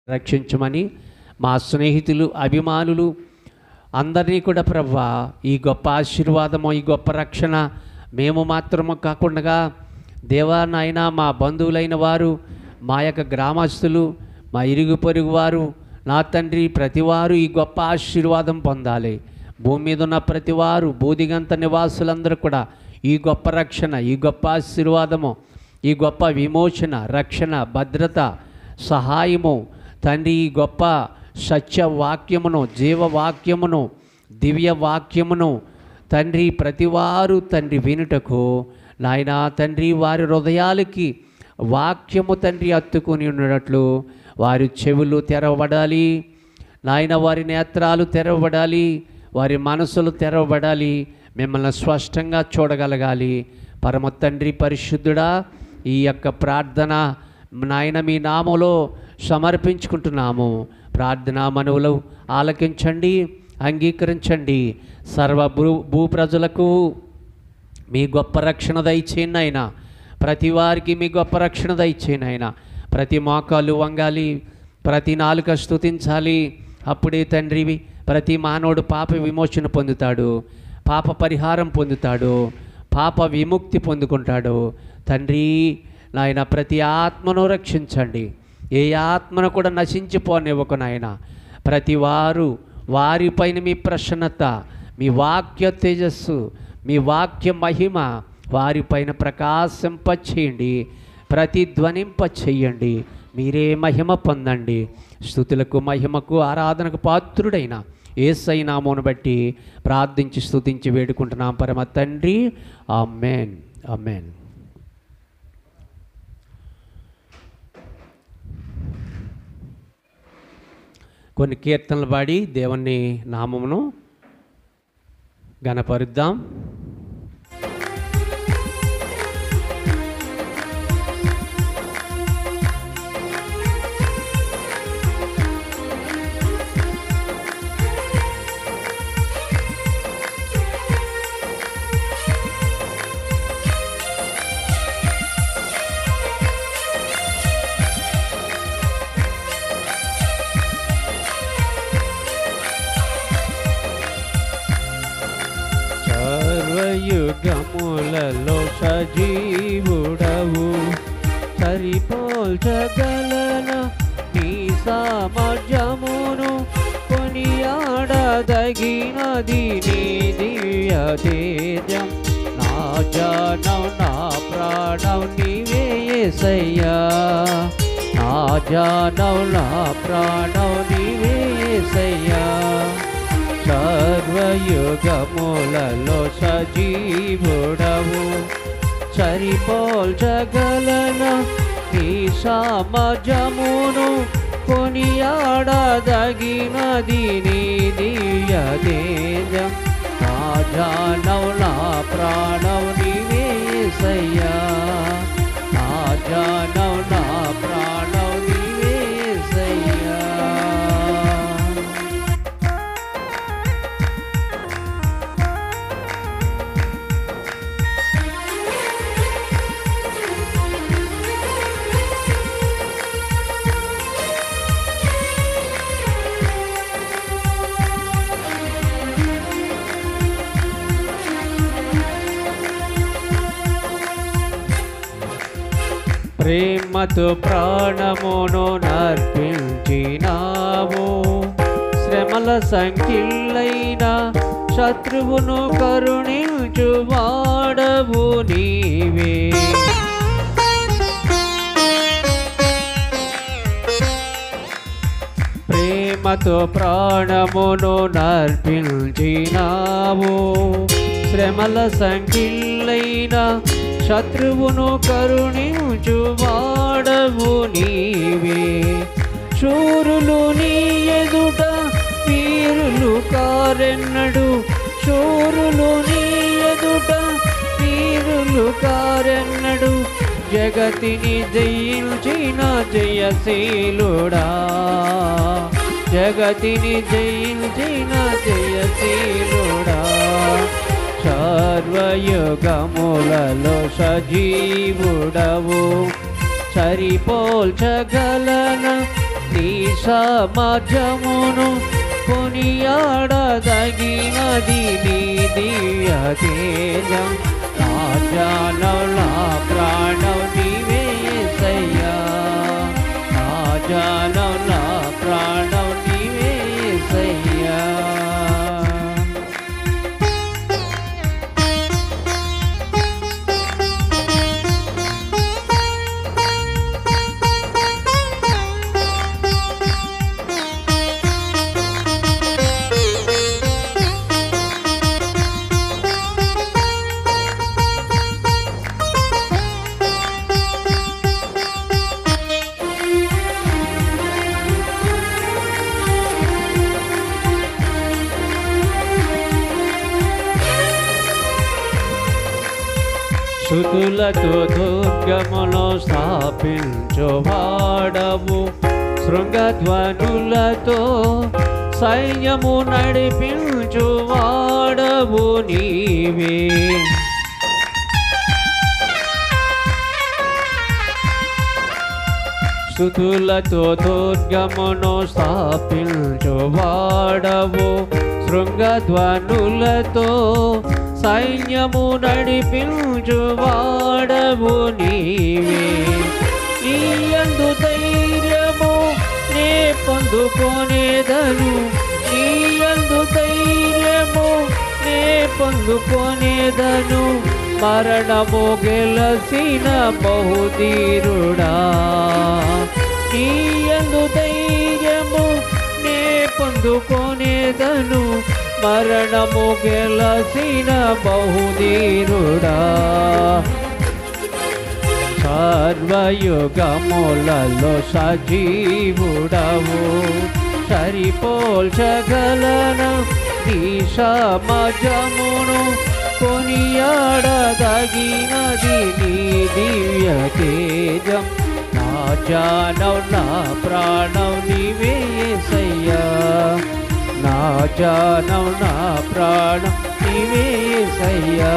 రక్షించమని మా స్నేహితులు అభిమానులు అందరినీ కూడా ప్రభా ఈ గొప్ప ఆశీర్వాదము ఈ గొప్ప రక్షణ మేము మాత్రము కాకుండా దేవా నాయన మా బంధువులైన వారు మా యొక్క గ్రామస్తులు మా ఇరుగు పొరుగు వారు నా తండ్రి ప్రతివారు ఈ గొప్ప ఆశీర్వాదం పొందాలి భూమి మీద ఉన్న ప్రతివారు బూదిగంత నివాసులందరూ కూడా ఈ గొప్ప రక్షణ ఈ గొప్ప ఆశీర్వాదము ఈ గొప్ప విమోచన రక్షణ భద్రత సహాయము తండ్రి ఈ గొప్ప సత్య వాక్యమును జీవవాక్యమును దివ్య వాక్యమును తండ్రి ప్రతివారు తండ్రి వినుటకు నాయన తండ్రి వారి హృదయాలకి వాక్యము తండ్రి అత్తుకొని ఉన్నట్లు వారి చెవులు తెరవబడాలి నాయన వారి నేత్రాలు తెరవబడాలి వారి మనసులు తెరవబడాలి మిమ్మల్ని స్పష్టంగా చూడగలగాలి పరమ తండ్రి పరిశుద్ధుడా ఈ యొక్క ప్రార్థన నాయన మీ నామలో సమర్పించుకుంటున్నాము ప్రార్థనా మనవులు ఆలకించండి అంగీకరించండి సర్వ భూ భూ ప్రజలకు మీ గొప్ప రక్షణ దయచేయండి ఆయన ప్రతి వారికి మీ గొప్ప రక్షణ దయచేయండి ఆయన ప్రతి మోకాలు వంగాలి ప్రతి నాలుక స్తుతించాలి అప్పుడే తండ్రివి ప్రతి మానవుడు పాప విమోచన పొందుతాడు పాప పరిహారం పొందుతాడు పాప విముక్తి పొందుకుంటాడు తండ్రి నాయన ప్రతి ఆత్మను రక్షించండి ఏ ఆత్మను కూడా నశించిపోనివ్వకు నాయన ప్రతి వారు వారిపైన మీ ప్రసన్నత మీ వాక్య తేజస్సు మీ వాక్య మహిమ వారిపైన ప్రకాశింపచేయండి ప్రతిధ్వనింప చేయండి మీరే మహిమ పొందండి స్థుతులకు మహిమకు ఆరాధనకు పాత్రుడైన ఏసై నామమును బట్టి ప్రార్థించి స్తుతించి వేడుకుంటున్నాం పరమ తండ్రి ఆమెన్ ఆమెన్ కొన్ని కీర్తనలు పాడి దేవుని నామమును గణపరుద్దాం సర్వయుగములలో సజీవుడవు సరిపోల్చగలన నీ సామర్థ్యమును కొనియాడదగినది నీ దివ్య తేజం నా జానం నా ప్రాణం నీవే యేసయ్యా నా జానం నా ప్రాణం నీవే యేసయ్యా సర్వయుగములలో సజీవుడవు సరిపోల్చగలన ఈ సామజమును కొనియాడదగినది నీ దియ తేజం నా జానవు నా ప్రాణవు నీవే యేసయ్యా నా జానవు నా ప్రాణవు నీవే యేసయ్యా ప్రేమతో ప్రాణమును నర్పించినావు శ్రమల సంఖ్యలైన శత్రువును కరుణించు వాడవు నీవే ప్రేమతో ప్రాణమును నర్పించినావు శ్రమల సంఖ్యలైన శత్రువును కరుణించు వాడవు నీవే శూరులు నీ ఎదుట వీరులు కారెన్నడు శూరులు నీ ఎదుట వీరులు కారెన్నడు జగతిని జయించిన జయశీలుడా జగతిని జయించిన జయశీలుడా సర్వయుగములలో సజీవుడవు సరిపోల్చగలన నీ సమాజమును కొనియాడదగినది నీ దివ్య తేజం నా జానం నా ప్రాణం నీవే యేసయ్యా నా జానం నా ప్రాణం నీవే యేసయ్యా శృతులతో దుర్గమును స్థాపించువాడవు శృంగధ్వనులతో సైన్యము నడిపించువాడవు నీవే స్థుతులతో దుర్గమును స్థాపించువాడవు శృంగధ్వనులతో సైన్యము నడిపించువాడవు నీవే నీయందు ధైర్యము నే పొందుకొనేదను నీయందు ధైర్యము నే పొందుకొనేదను మరణము గెలసిన బహుధీరుడా నీయందు ధైర్యము నే పొందుకొనేదను మరణము గెలసిన బహుధీరుడా సర్వయుగములలో సజీవుడవు సరిపోల్చగలన ఈ సమాజమును కొనియాడదగినది నీ దివ్య తేజం నా జానం నా ప్రాణం నీవే యేసయ్యా నా జానం నా ప్రాణం నీవే యేసయ్యా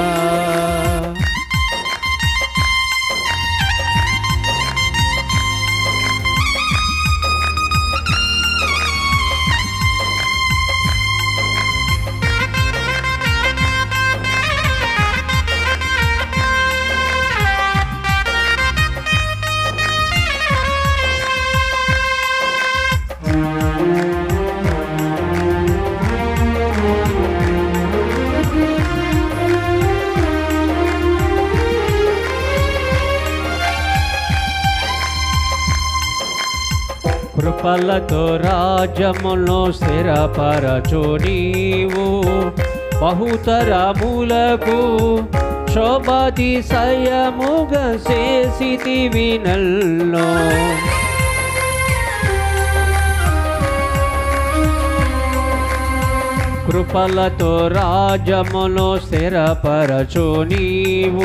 కృపలతో రాజమును స్థిరపరచు నీవు బహుతరములకు శోభాతిశయముగ చేసితివి నల్లో కృపలతో రాజమును స్థిరపరచు నీవు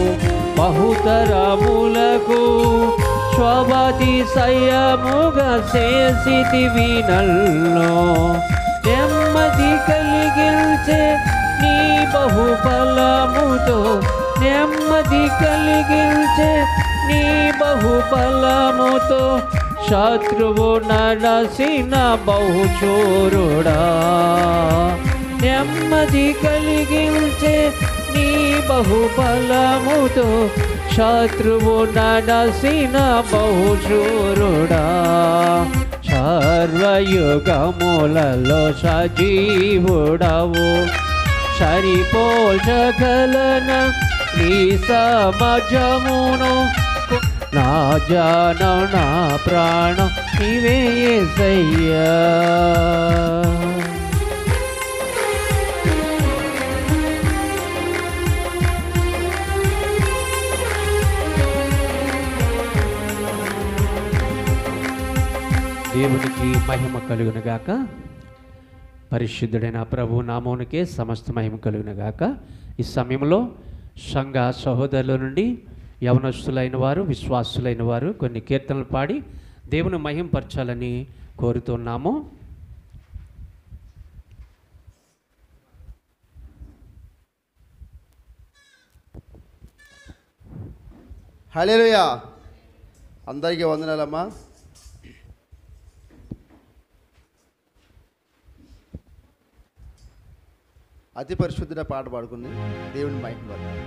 బహుతరములకు శోభాతిశయముగా చేసితివి నల్లో నెమ్మది కలిగించే నీ బహుబలముతో నెమ్మది కలిగించే నీ బహుబలముతో శత్రువు నరసిన బహుచోరుడా నెమ్మది కలిగించే నీ బహుబలముతో శత్రువు నరసిన బహుచోరుడా సర్వయుగములలో సజీవుడవు సరిపోల్చగలన నీ సమాజమును నా జానం నా ప్రాణం నీవే యేసయ్యా దేవునికి మహిమ కలుగునగాక పరిశుద్ధుడైన ప్రభు నామమునికే సమస్త మహిమ కలుగునగాక ఈ సమయంలో సంఘ సహోదరుల నుండి యవనస్తులైన వారు విశ్వాసులైన వారు కొన్ని కీర్తనలు పాడి దేవుని మహింపరచాలని కోరుతున్నాము హలేలుయా అందరికీ వందనాలమ్మా అతి పరిశుద్ధ పాట పాడుకుని దేవుని మైకి పడతాం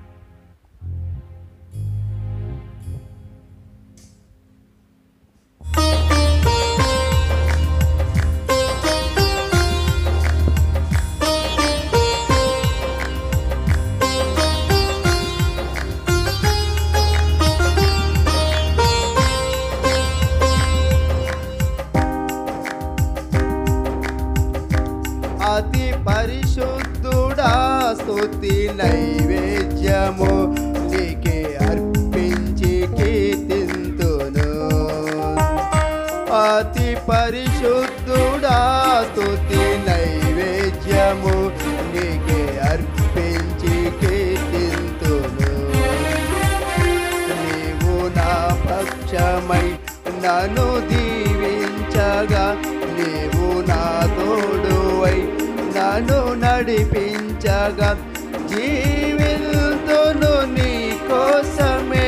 అతి పరిశుద్ధుడా స్తుతి నైవేద్యము నీకే అర్పించి కీర్తింతును అతి పరిశుద్ధుడా స్తుతి నైవేద్యము నీకే అర్పించి కీర్తింతును నీవు నా పక్షమై నన్ను దీవించగా నీవు నా తోడువై నన్ను నడిపించగా జీవితును నీ కోసమే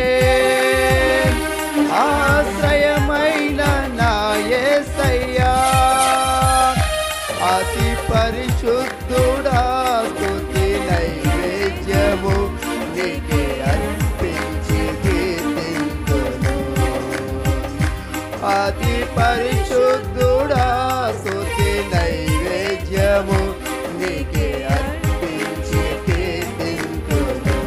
ఆశ్రయమైన నా యేసయ్యా అతి పరిశుద్ధుడా స్తుతి నైవేద్యము నీకే అర్పించి కీర్తింతును అతి పరిశుద్ధుడా స్తుతి నైవేద్యము నీకే అర్పించి కీర్తింతును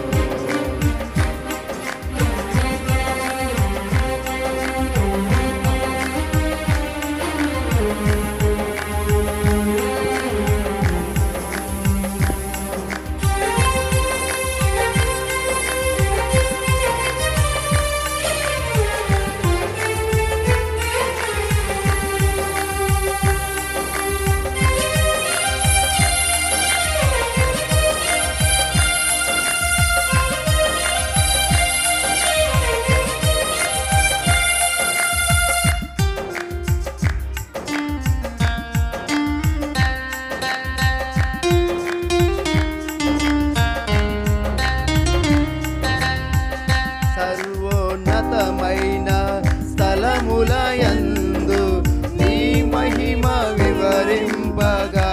సర్వోన్నతమైన స్థలములయందు నీ మహిమ వివరింపగా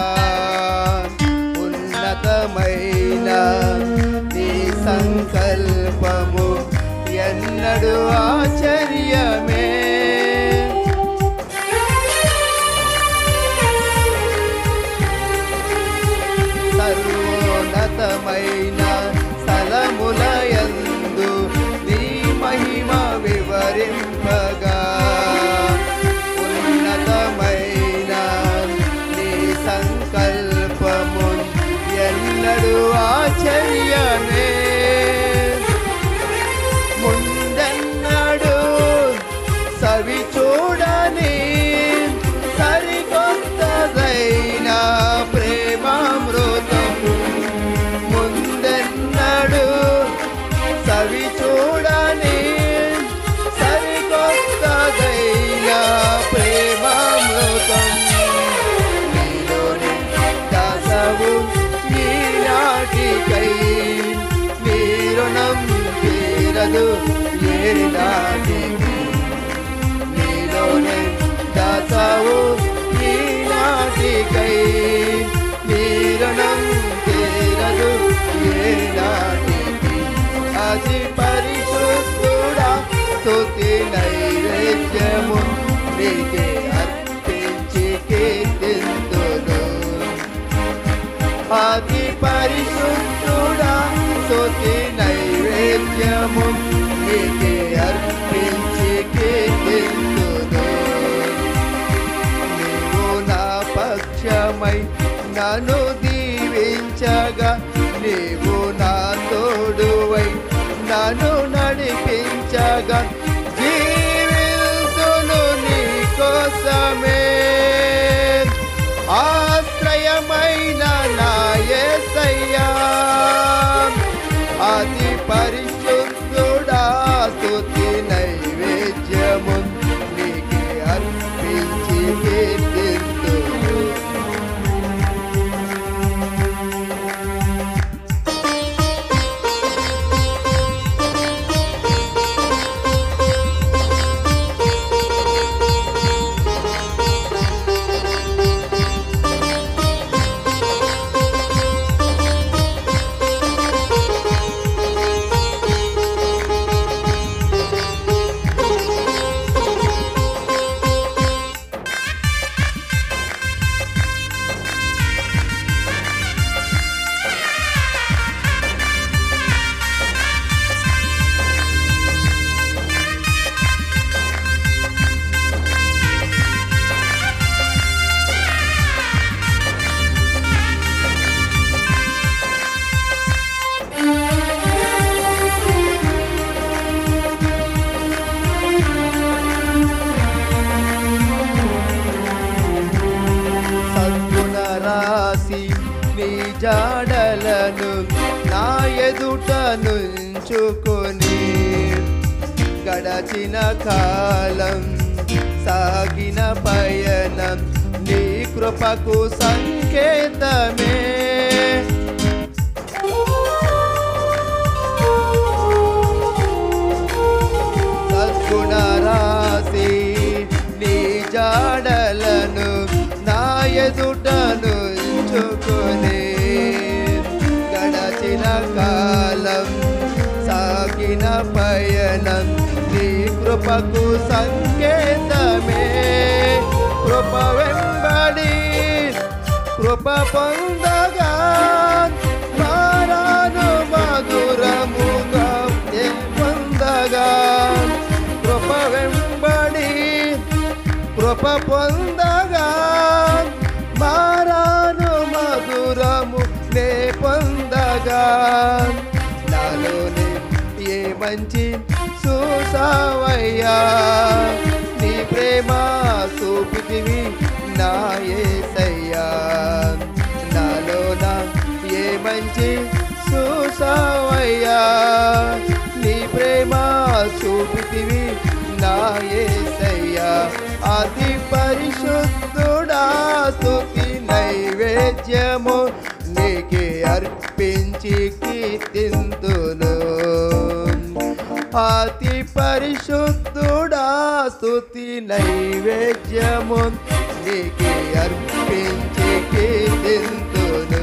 ఉన్నతమైన నీ సంకల్పము ఎన్నడు ఆశ్చర్యమే సర్వోన్నతమైన స్థలములయందు నీ మహిమ వివరింపగా ఉన్నతమైన నీ సంకల్పము ఎన్నడు ఆశ్చర్యమే ముందెన్నడు సవి చూడని సరికొత్తదైన ప్రేమామృతం ముందెన్నడు సవి చూడని సరికొత్తదైన ప్రేమామృతం నీలోని దాసవు ఈనాటికై నీ రుణం తీరదు ఏనాటికి నీలోనే దాసావు ఈనాటికై నీ రుణం తీరదు ఏనాటికి అది పరిశుద్ధుడా స్తుతి నైవేద్యము నీకే అర్పించి కీర్తింతును అతి పరిశుద్ధుడా స్తుతి నైవేద్యము నీకే అర్పించి కీర్తింతును నీవు నా పక్షమై నన్ను దీవించగా నీవు నా తోడువై నన్ను నడిపించగా జీవితును నీ కోసమే ఆశ్రయమైన నా యేసయ్యా అతి పరిశుద్ధుడా స్తుతి నైవేద్యము నీకే అర్పించి కీర్తింతును రాసి నీ జాడలను నా ఎదుట నుంచుకొని గడచిన కాలం సాగిన పయనం నీ కృపకు సంకేతమే సద్గుణ రాసి నీ జాడలను నా ఎదుట నుంచుకొని గడచిన కాలం సాగిన పయనం నీ కృపకు సంకేతమే కృప వెంబడి కృప పొందగా మారాను మధురముగా నే పొందగా కృప వెంబడి కృప పొందగా మారాను మధురము నే పొందగా నాలోనే ఏ మంచి చూసావయ్యా నీ ప్రేమ చూపితివి నా ఏసయ్యా నాలోన ఏ మంచి చూసావయ్యా నీ ప్రేమ చూపితివి నా ఏసయ్యా అతి పరిశుద్ధుడా స్తుతి నైవేద్యము నీకే అర్పించి కీర్తింతును అతి పరిశుద్ధుడా స్తుతి నైవేద్యము నీకే అర్పించి కీర్తింతును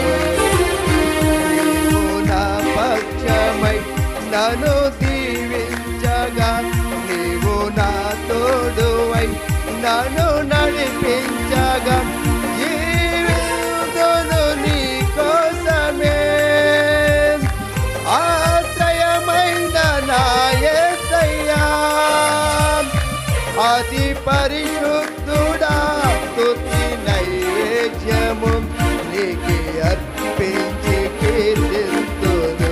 నీవు నా పక్షమై నన్ను దీవించగా నీవు నా తోడువై నన్ను నడిపించగా జీవితును నీ కోసమే ఆశ్రయమైన నా యేసయ్యా అతి పరిశుద్ధుడా స్తుతి నైవేద్యము నీకే అర్పించి కీర్తింతును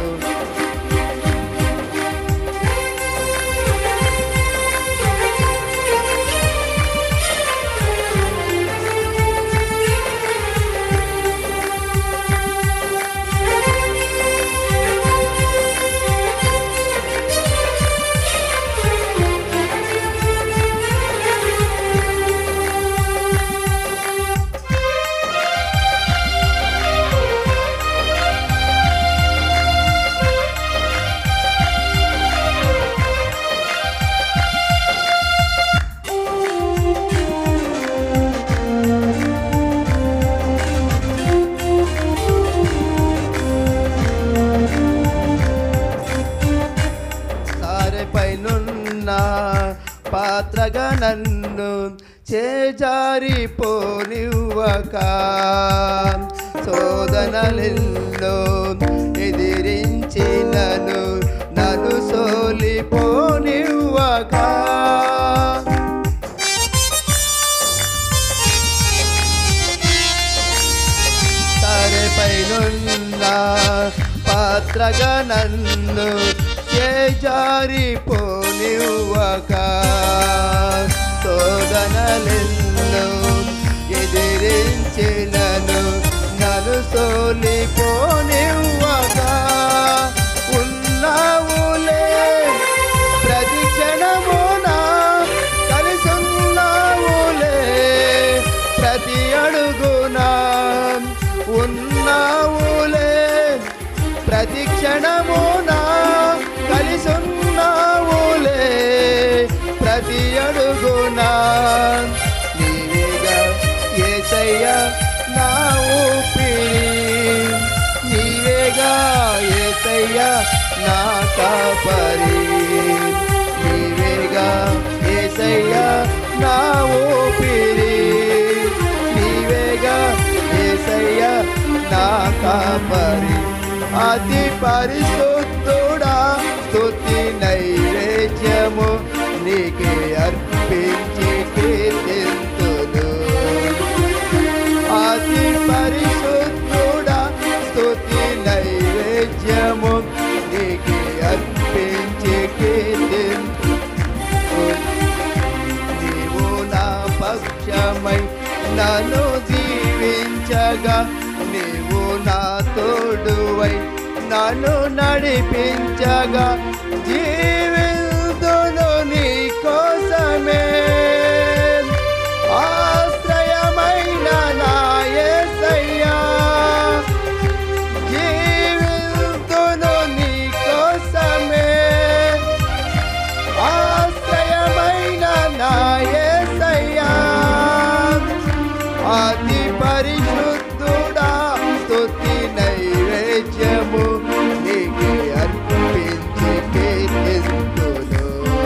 సారెపైనున్న పాత్రగా నన్ను చేజారిపోనివ్వక శోధనలెల్లో ఎదిరించినను నన్ను సోలిపోనివ్వక పైనున్న పాత్రగా నన్ను చేజారిపోనివ్వక శోధనలెన్నో ఎదిరించినను నన్ను సోలిపోనివ్వక ఉన్నావులే ప్రతి క్షణమునా కలిసున్నావులే ప్రతి అడుగునా ఉన్నావులే ప్రతి క్షణమునా కలిసున్నావులే ప్రతి అడుగునా నీవేగా ఏసయ్యా నా ఊపిరి నీవేగా ఏసయ్యా నా కాపరి నీవేగా ఏసయ్యా నా ఊపిరి నీవేగా ఏసయ్యా నా కాపరి అతి పరిశుద్ధుడా స్తుతి నైవేద్యము నీకే అర్పించి కీర్తింతును అతి పరిశుద్ధుడా స్తుతి నైవేద్యము నీకే అర్పించి కీర్తింతు నీవు నా పక్షమై నన్ను దీవి నడిపించగా నీవు నా తోడువై నన్ను నడిపించగా జీవితును నీ కోసమే ఆశ్రయమైన నా యేసయ్యా జీవితును నీ కోసమే ఆశ్రయమైన నా యేసయ్యా అతి పరిశుద్ధుడా స్తుతి నైవేద్యము నీకే అర్పించి కీర్తిస్తును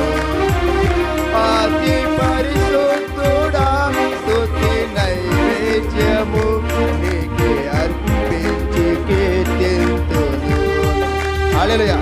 అతి పరిశుద్ధుడా స్తుతి నైవేద్యము నీకే అర్పించి కీర్తిస్తును హల్లెలూయా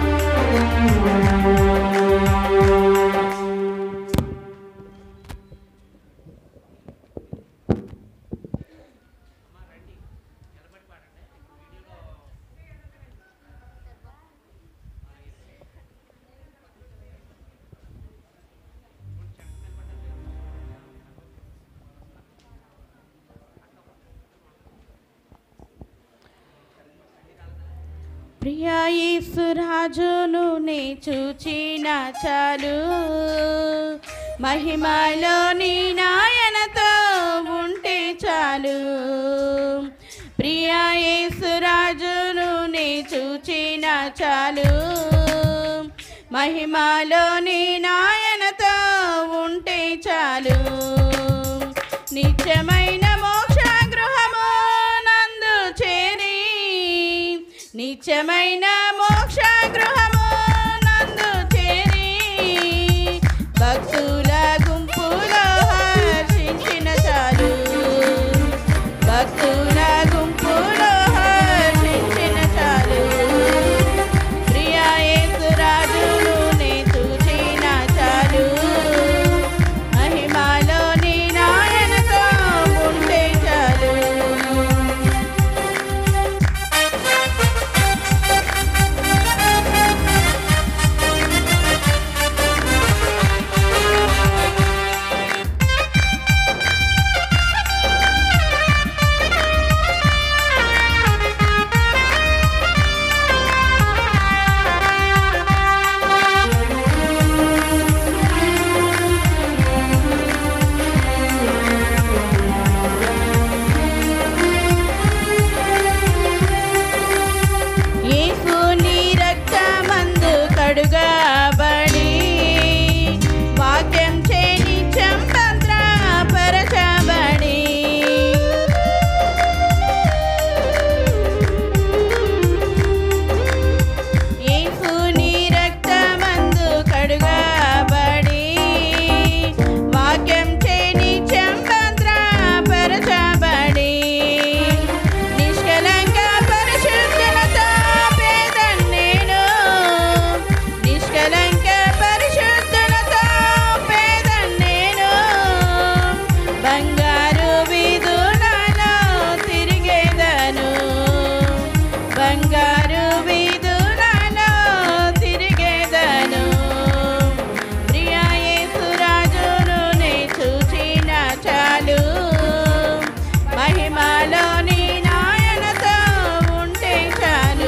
ప్రియాయిసురాజును నే చూచిన చాలు మహిమలో నీ నాయనతో ఉంటే చాలు ప్రియాయేసురాజును నే చూచిన చాలు మహిమలో నీ నాయనతో ఉంటే చాలు నిత్యమైన మోక్ష గృహము నందు చేరి నిత్యమైన మోక్ష గృహము నందు చేరి భక్తుల గుంపులో హర్షించిన చాలు భక్తుల గుంపులో హర్షించిన చాలు ప్రియా యేసురాజును నే చూచిన చాలు మహిమలో నీ నాయనతో ఉంటే చాలు యేసు నీ రక్తమందు కడుగబడి వాక్యం చేని చంపంత్ర పరచబడి యేసు నీ రక్తమందు కడుగబడి వాక్యం చేని చంపంత్ర పరచబడి నిష్కలంక పరిశుద్ధులతో పేదన్నేను నిష్కలంక పరిశుద్ధులతో పేదన్నేను బంగారు వీధులలో తిరిగేదను బంగారు వీధులలో తిరిగేదను ప్రియా యేసురాజును నే చూచిన చాలు మహిమలో నీ నాయనతో ఉంటే చాలు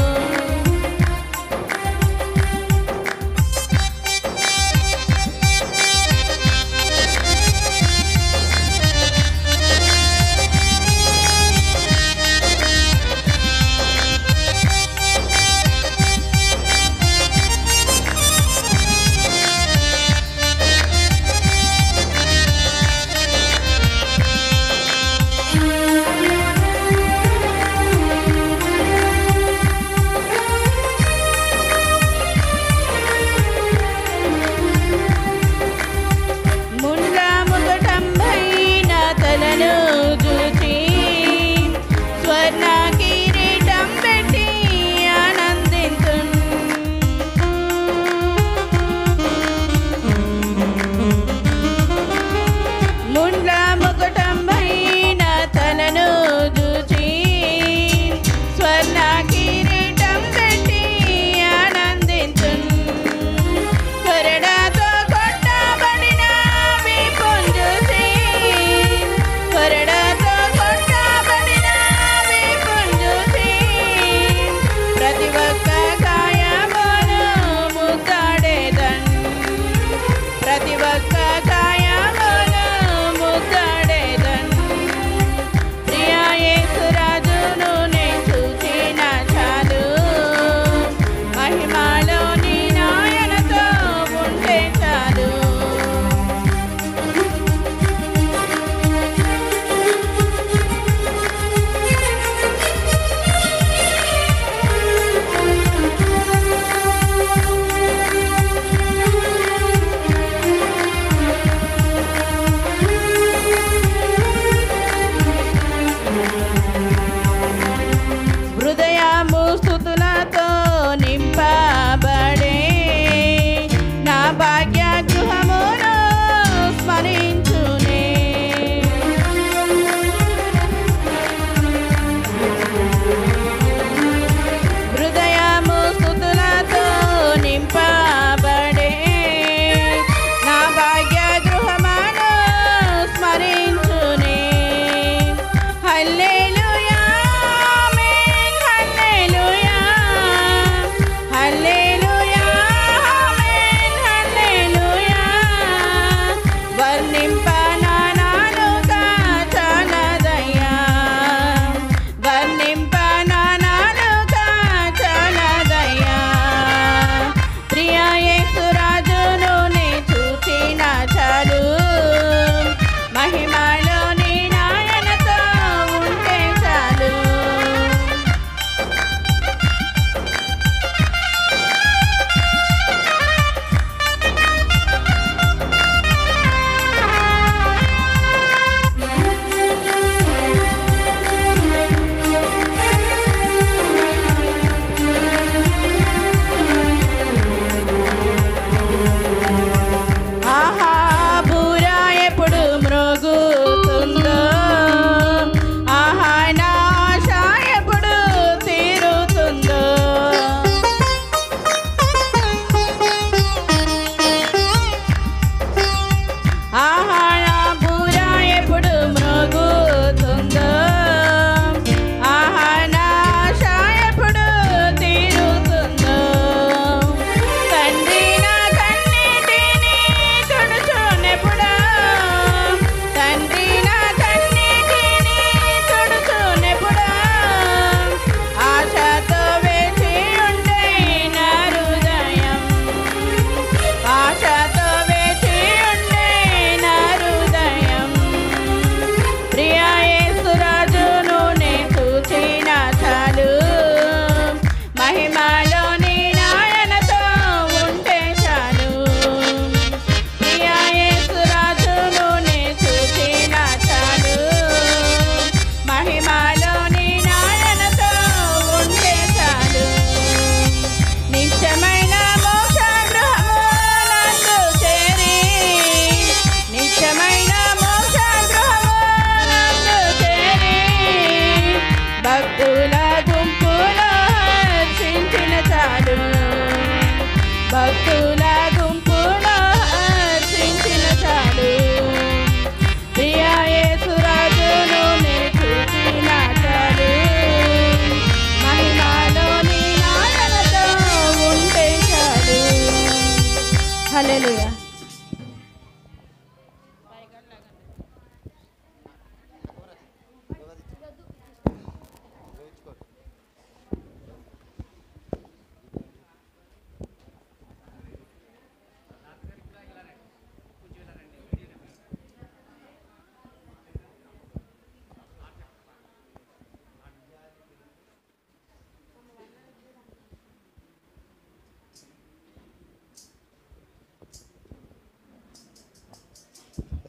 ముండ్ల ముకుటంబైన తలను చూచి స్వర్ణ కిరీటం పెట్టి ఆనందించు ముండ్ల ముకుటంబైన తలను చూచి స్వర్ణ కిరీటం పెట్టి ఆనందించు కొరడాతో కొట్టబడిన వీపును చూసి కొరడాతో కొట్టబడిన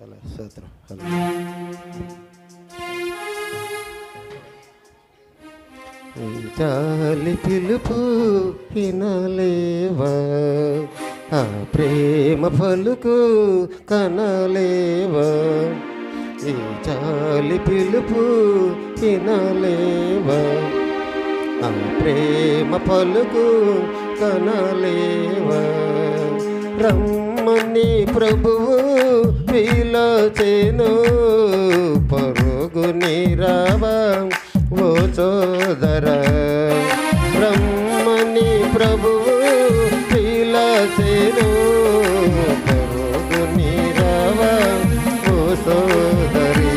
అలా స్తోత్రం హల్లెలూయా. ఈ చాలి పిలుపు వినలేవా ఆ ప్రేమ పలుకు కనలేవా ఈ చాలి పిలుపు వినలేవా ఆ ప్రేమ పలుకు కనలేవా రమ్మని ప్రభువు పిలచెను పరుగు నీరావా ఓ సోదర రమ్మని ప్రభువు పిలచెను పరుగు నీరావా ఓ సోదరి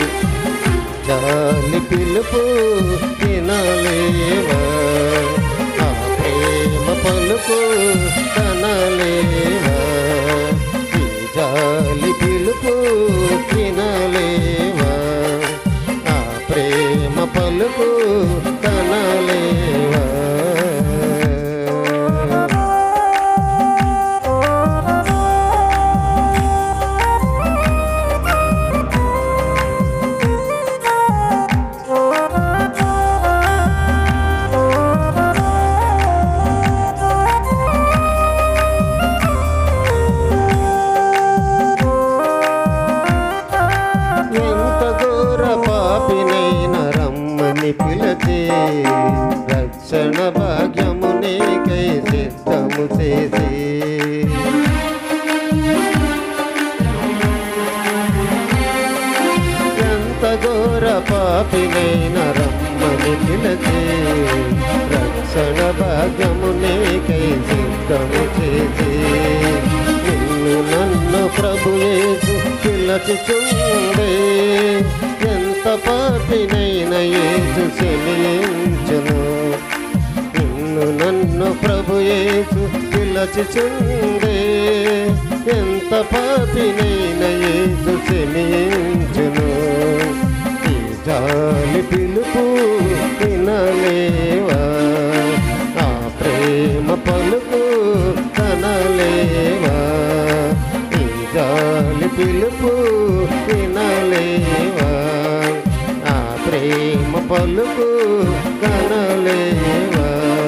చాలి పిలుపు వినలేవా ఆ ప్రేమ పలుకు కనలేవా ఈ జాలి పిలుపు వినలేవా ఆ ప్రేమ పలుకు కనలేవా ఎంత ఘోర పాపినైన రమ్మని పిలచి రక్షణ భాగ్యము నీకై సిద్ధము చేసి ఎంత ఘోర పాపినైన రమ్మని పిలచి రక్షణ భాగ్యము నీకై సిద్ధము చేసి నిన్ను నన్ను ప్రభు యేసు పిలచుచుండే ఎంత పాపినైన యేసు క్షమించును నిన్ను నన్ను ప్రభు యేసు పిలచుచుండే ఎంత పాపినైన యేసు క్షమించును ఈ జాలి పిలుపు వినలేవా ఆ ప్రేమ పలుకు కనలేవా ఈ జాలి పిలుపు వినలేవా ఆ ప్రేమ పలుకు కనలేవా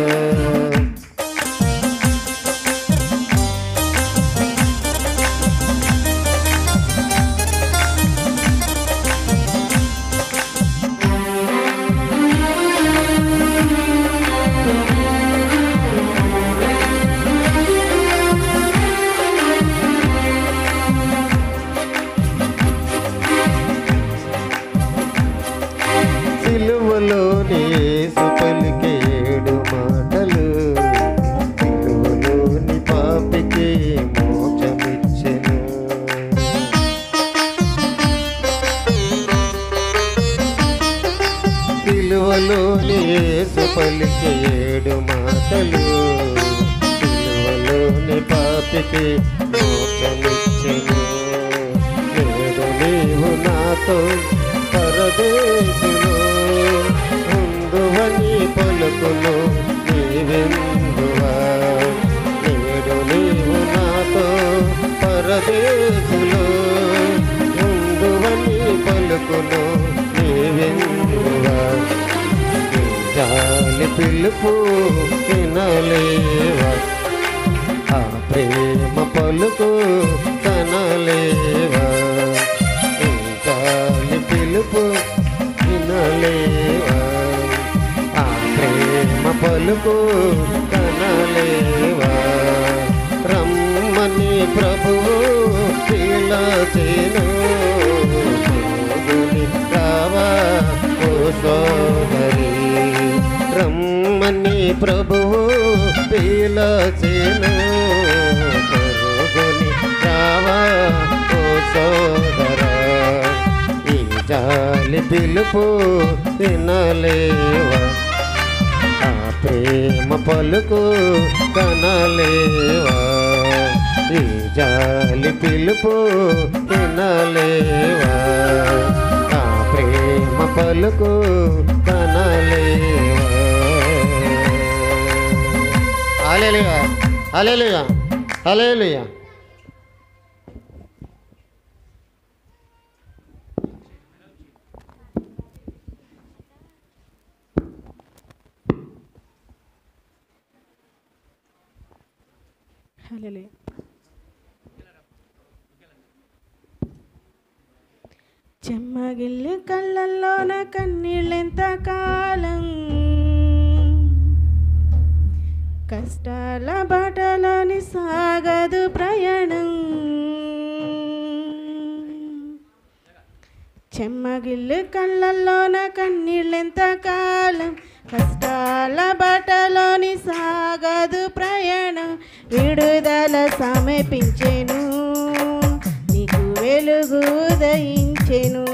సిలువలోని యేసు పలికే ఏడు మాటలు సిలువలోని పాపికి మోక్షమిచ్చెను సిలువలోని యేసు పలికే ఏడు మాటలు సిలువలోని పాపికి మోక్షమిచ్చెను నేడు నీవు నాతో పరదేశులో ఉందువని పలుకును నీవెందువా నేడు నీవు నాతో పరదేశులో ఉందువని పలుకును నీవెందువా నీ జాలి పిలుపు వినలేవా ఆ ప్రేమ పలుకు కనలేవా నీ జాలి పిలుపు వినలేవా ఆ ప్రేమ పలుకు కనలేవా రమ్మని ప్రభువు పిలచెను ప్రభుని రావా ఓ సోదరి రమ్మని ప్రభువు పిలచెను పరుగుని రావా ఓ సోదరా ఈ జాలి పిలుపు వినలేవా ఆ ప్రేమ పలుకు కనలేవా ఈ జాలి పిలుపు వినలేవా ఆ ప్రేమ పలుకు కనలేవా హల్లెలూయా హల్లెలూయా హల్లెలూయా హల్లెలూయా చెమ్మగిల్లి కళ్ళల్లోన కన్నీళ్ళెంత కాలం కష్టాల బాటలోని సాగదు ప్రయాణం చెమ్మగిల్లు కళ్ళల్లోన కన్నీళ్ళెంత కాలం కష్టాల బాటలోని సాగదు ప్రయాణం విడుదల సమీపించెను నీకు వెలుగు ఉదయించెను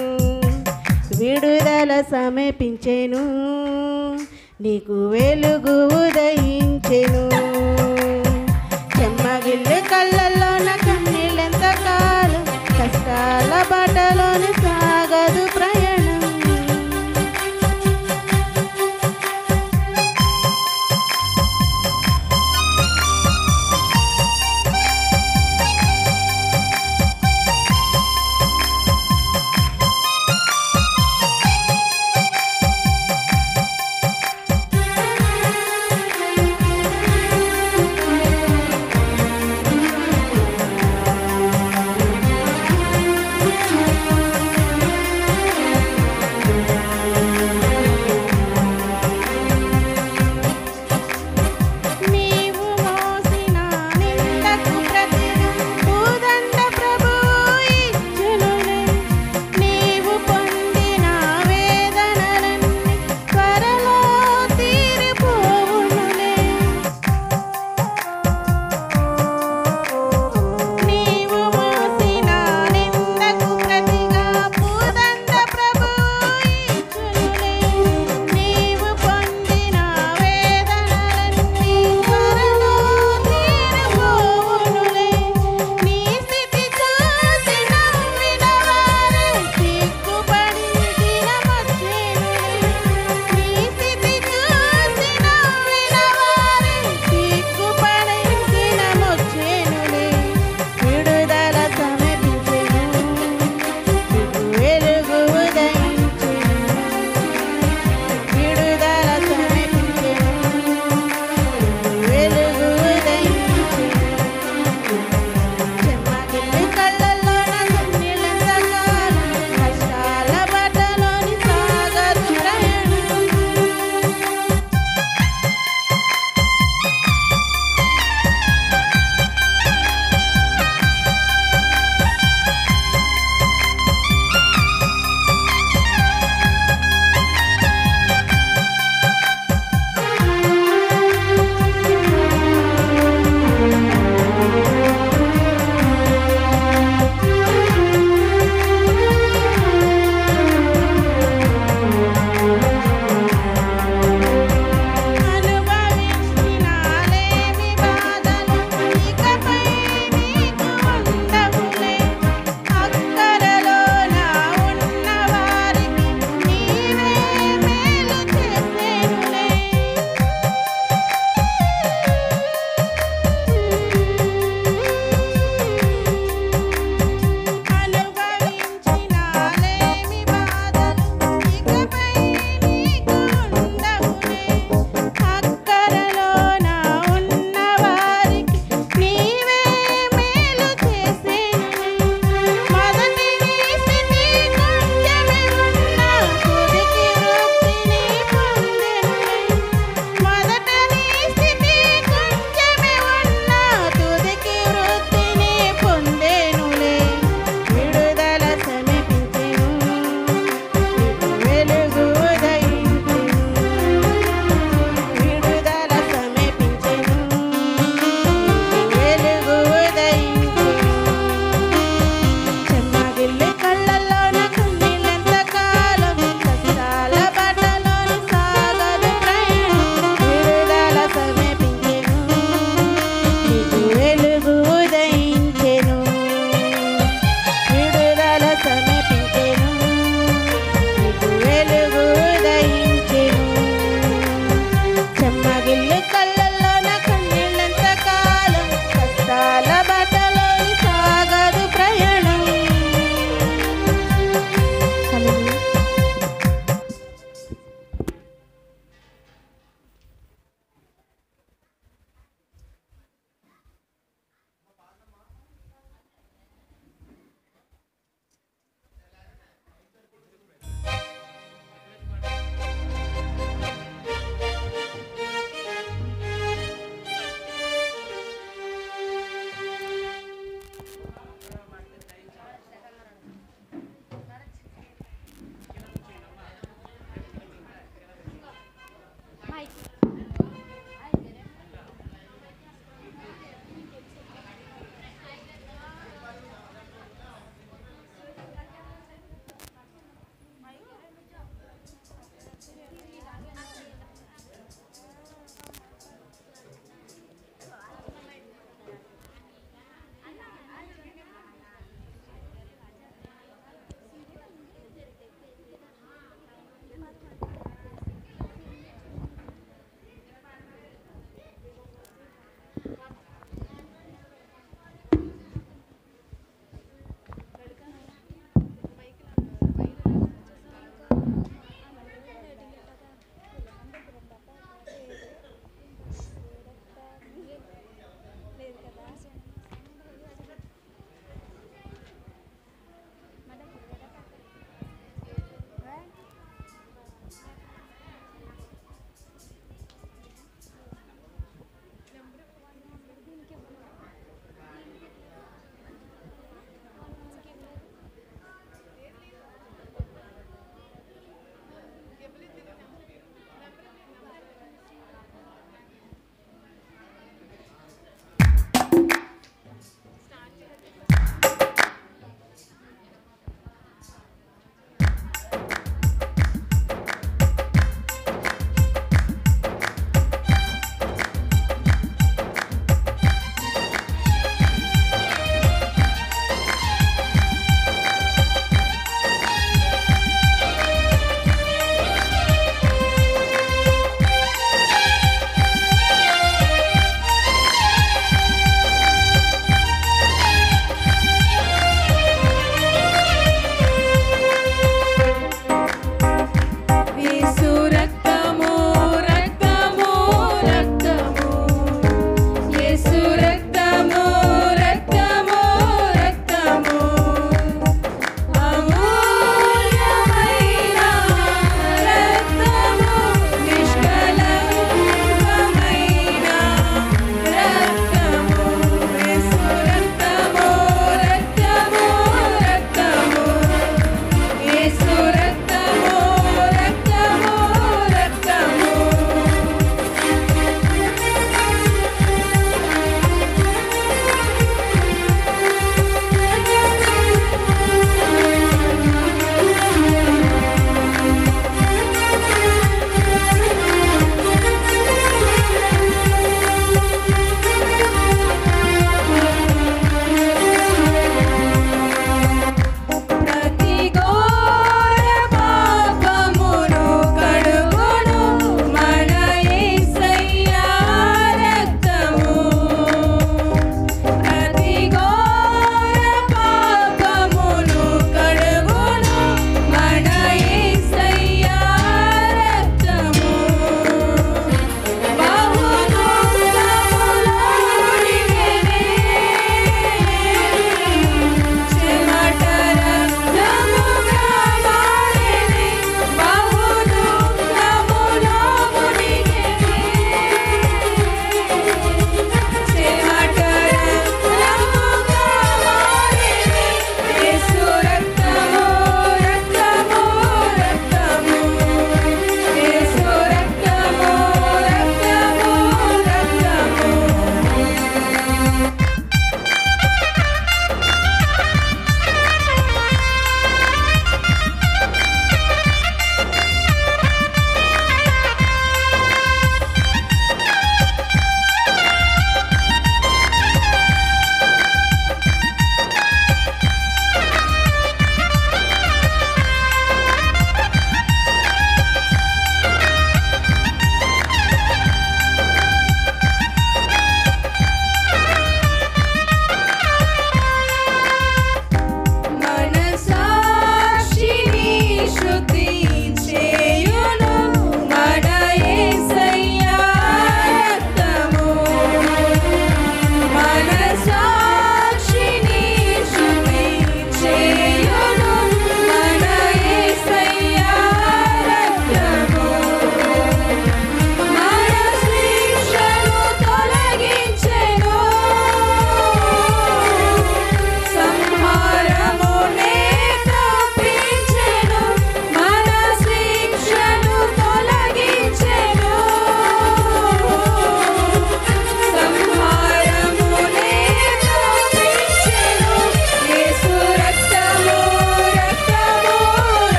విడుదల సమీపించెను నీకు వెలుగు ఉదయించెను చెమ్మగిల్లు కళ్ళల్లోన కన్నీళ్ళెంత కాలం కష్టాల బాటలోని సాగదు ప్రయాణం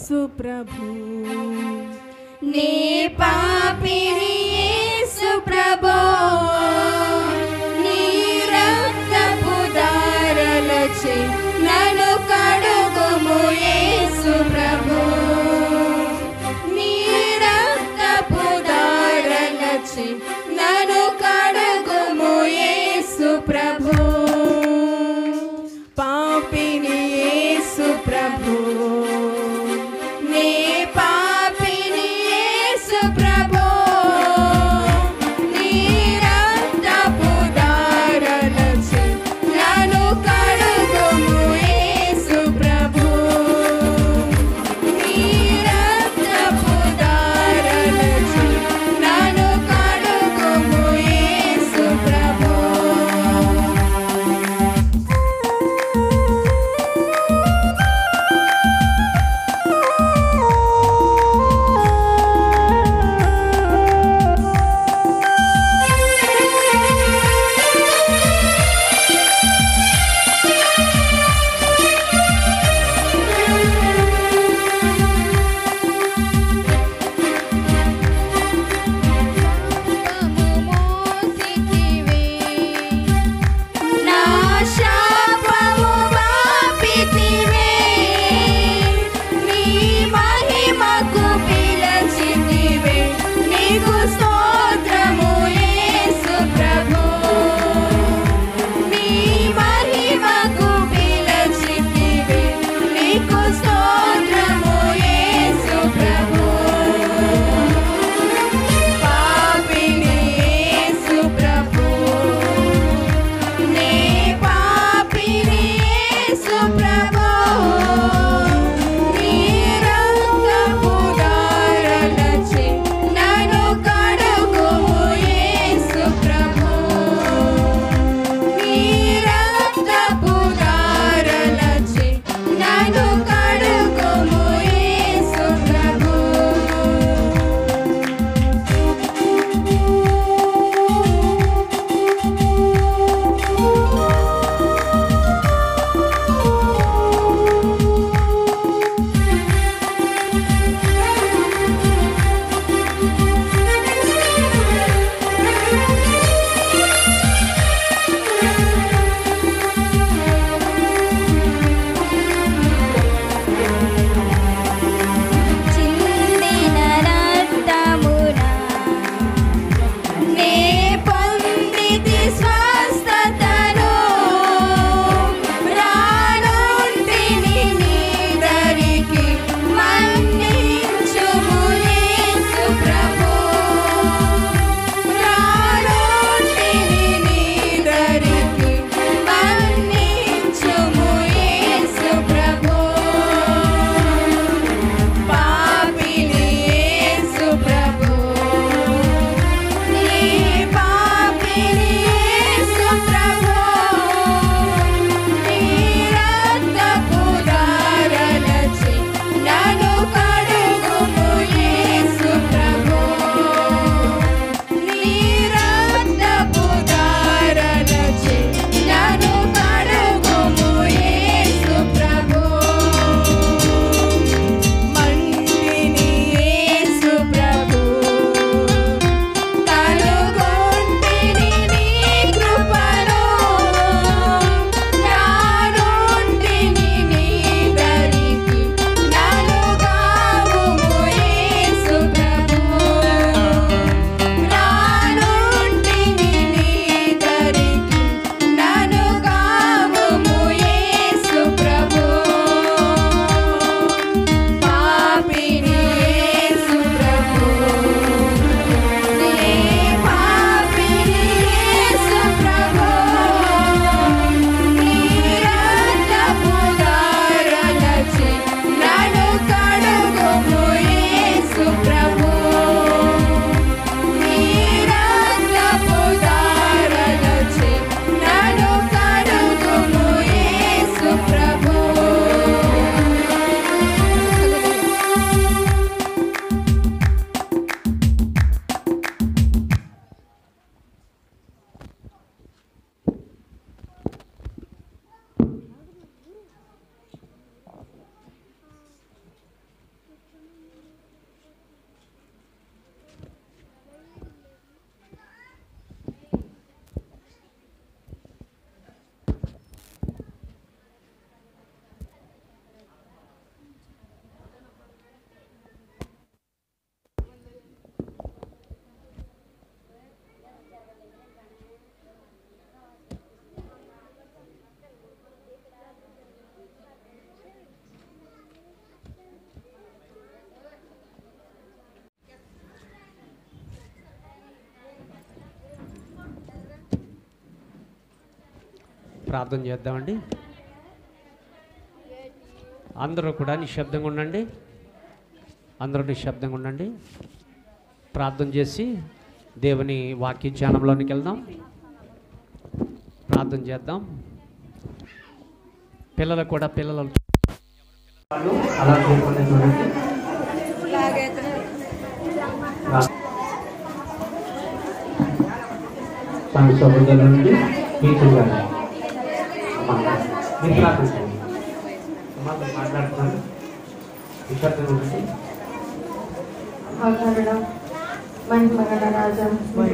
యేసు ప్రభు నీ పాపిని యేసు ప్రభో నీ రక్తపు దారలచే నన్ను కడుగుము యేసు ప్రభో నీ రక్తపు దారలచే నన్ను కడుగుము యేసు ప్రభో పాపిని యేసు ప్రభు నీ పాపిని యేసు ప్రభో ప్రార్థన చేద్దామండి అందరూ కూడా నిశ్శబ్దంగా ఉండండి అందరూ నిశ్శబ్దంగా ఉండండి ప్రార్థన చేసి దేవుని వాక్య ధ్యానంలోనికి వెళ్దాం ప్రార్థన చేద్దాం పిల్లలు కూడా పిల్లలు అలా చేయకుండా చూడండి సంఘ సభ్యుల నుండి టీచర్ గారు అమ్మ, మీరు ప్రార్థించండి. అమ్మ, మీరు మాట్లాడుతున్నాను నిశ్శబ్దంగా ఉండండి ఆకారుడా మహిమగల రాజా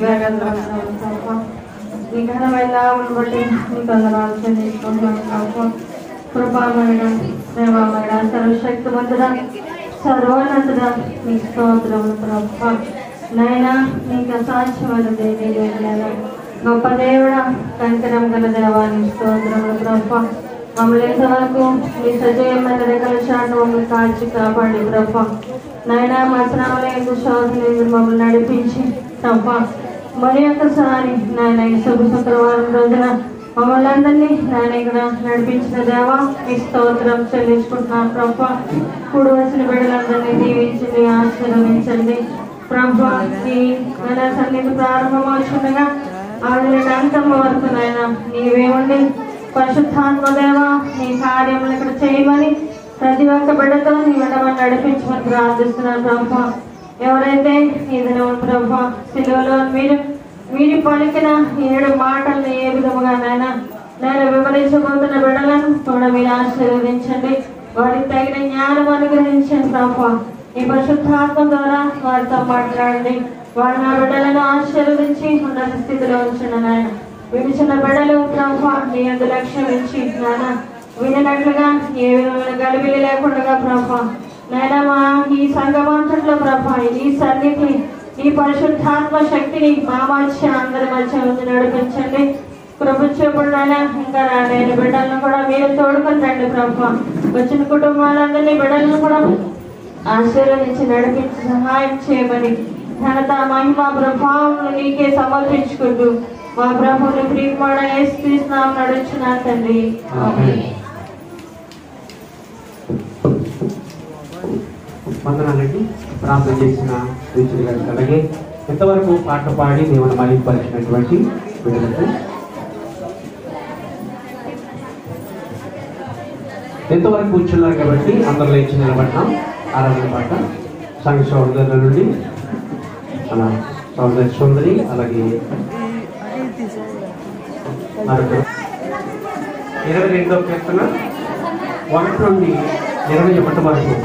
విగ్రహమైన బట్టి నీకు వందనాలు చెల్లిస్తున్నాను ప్రభు కృపామయుడ ప్రేమమయుడ సర్వశక్తిమంతుడ సర్వోన్నతుడ నీకు స్తోత్రములు ప్రభు నైనా నీకు అసాధ్యమైన దేవి లేదు గొప్ప దేవుడ కంకరం గల దేవాన్ని స్తోత్రములు ప్రభు మమ్మల్ని ఇంతవరకు మీ సజీవమైన రెక్కల చాటు మమ్మల్ని కాల్చి కాపాడి ప్రభు నాయన మా శ్రమల ఎందుకు శోధన ఎదురు మమ్మల్ని నడిపించి తప్ప మరి ఒక్కసారి నాయన ఈ శుభ శుక్రవారం రోజున మమ్మల్ని అందరినీ నాయన ఇక్కడ నడిపించిన దేవా మీ స్తోత్రం చెల్లించుకుంటున్నాను ప్రభు కూడి వచ్చిన బిడ్డలందరినీ దీవించండి ఆశీర్వదించండి ప్రభు ఈ నెల సన్నిధి ప్రారంభమవుతుండగా ఆదిన అంతం వరకు నాయన నీవే ఉండి పరిశుద్ధాత్మ దేవ నీ కార్యములు ఇక్కడ చేయమని ప్రతి ఒక్క బిడ్డతో నీ విడమని నడిపించమని ప్రార్థిస్తున్నాను ప్రభు ఎవరైతే ఈ దినం ప్రభు సిలువలో మీరు మీరు పలికిన ఏడు మాటలను ఏ విధముగా నాయన నేను వివరించబోతున్న బిడ్డలను కూడా మీరు ఆశీర్వదించండి వారికి తగిన జ్ఞానం అనుగ్రహించండి ప్రభు ఈ పరిశుద్ధాత్మ ద్వారా వారితో మాట్లాడండి వారు నా బిడ్డలను ఆశీర్వదించి ఉన్నత స్థితిలో ఉంచండి నాయన విడిచిన బిడ్డలు ప్రభు నీ అందు లక్ష్యం ఇచ్చి నాయన వినట్లుగా ఏ విధమైన గలిబిలి లేకుండా ప్రభా నాయన మా ఈ సంగమంతట్లో ప్రభా ఈ సన్నిధి ఈ పరిశుద్ధాత్మ శక్తిని మా మధ్య అందరి మధ్య ఉంది నడిపించండి ప్రభుత్వపడినైనా ఇంకా రాలేని బిడ్డలను కూడా మీరు తోడుకొని రండి ప్రభా వచ్చిన కుటుంబాలందరినీ బిడ్డలను కూడా ఆశీర్వదించి నడిపించి సహాయం చేయమని ఘనత మహిమ ప్రభావం నీకే సమర్పించుకుంటూ మా ప్రభుని ప్రియమాడ ఏసునాం నడుచున్నాను తండ్రి ఆమేన్. వందనాలండి ప్రార్థన చేసిన టీచర్ గారికి అలాగే ఎంతవరకు పాట పాడి దేవుని మరింపరిచినటువంటి బిడ్డలకు ఎంతవరకు కూర్చున్నారు కాబట్టి అందరూ లేచి నిలబడ్డాం ఆరాధన పాట సంఘ సోదరుల నుండి మన సోదరి సుందరి అలాగే మరొక ఇరవై రెండో కీర్తన ఒకటి నుండి ఇరవై ఒకటి వరకు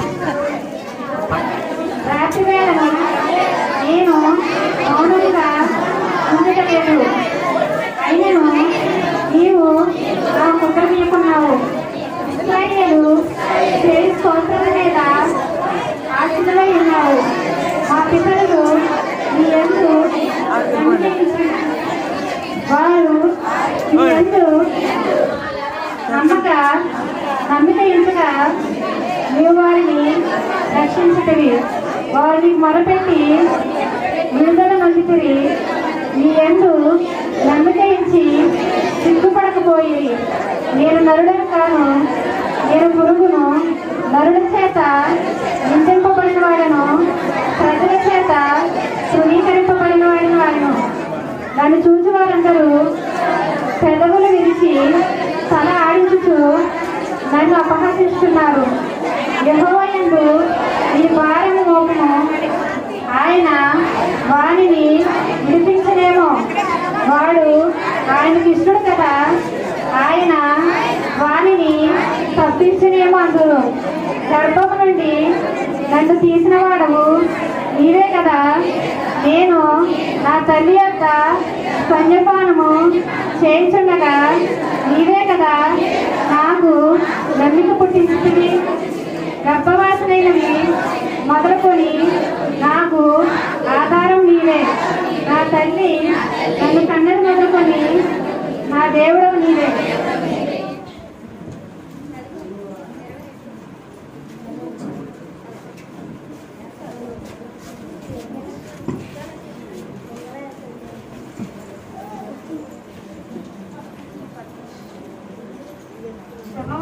రాత్రి వేళ నేను మౌనంగా ఉండటలేదు అయినను నీవు నా కుటుంబీకున్నావు ఇస్రాయేలు చేయి స్తోత్రం మీద ఆశలై ఉన్నావు మా పితరులు నీ ఎందు నమ్మకించి వారు నీ ఎందు నమ్మక నమ్మిక ఎంతగా నీవు వారిని రక్షించటవి వారిని మొరపెట్టి విడుదల నొందితిరి నీ ఎందు నమ్మిక ఇచ్చి సిగ్గుపడకపోయి నేను నరుడను కాను నేను పురుగును నరుల చేత నిందింపబడిన వాడను ప్రజల చేత తృణీకరింపబడిన వాడిన వాడను నన్ను చూసి వారందరూ పెదవులు విరిచి తల ఆడించుచు నన్ను అపహసిస్తున్నారు యహోవయందు ఈ భారము మోపము ఆయన వాణిని విడిపించలేమో వాడు ఆయనకి ఇష్టడు కదా ఆయన వాణిని తప్పించలేమో అందురు గర్భము నుండి నన్ను తీసిన వాడవు నీవే కదా నేను నా తల్లి యొక్క స్తన్యపానము చేయించుండగా నీవే కదా నాకు నమ్మిక పుట్టించింది గర్భవాసనైనవి మొదలుకొని నాకు ఆధారం నీవే నా తల్లి నన్ను కన్నది మొదలుకొని నా దేవుడు నీవే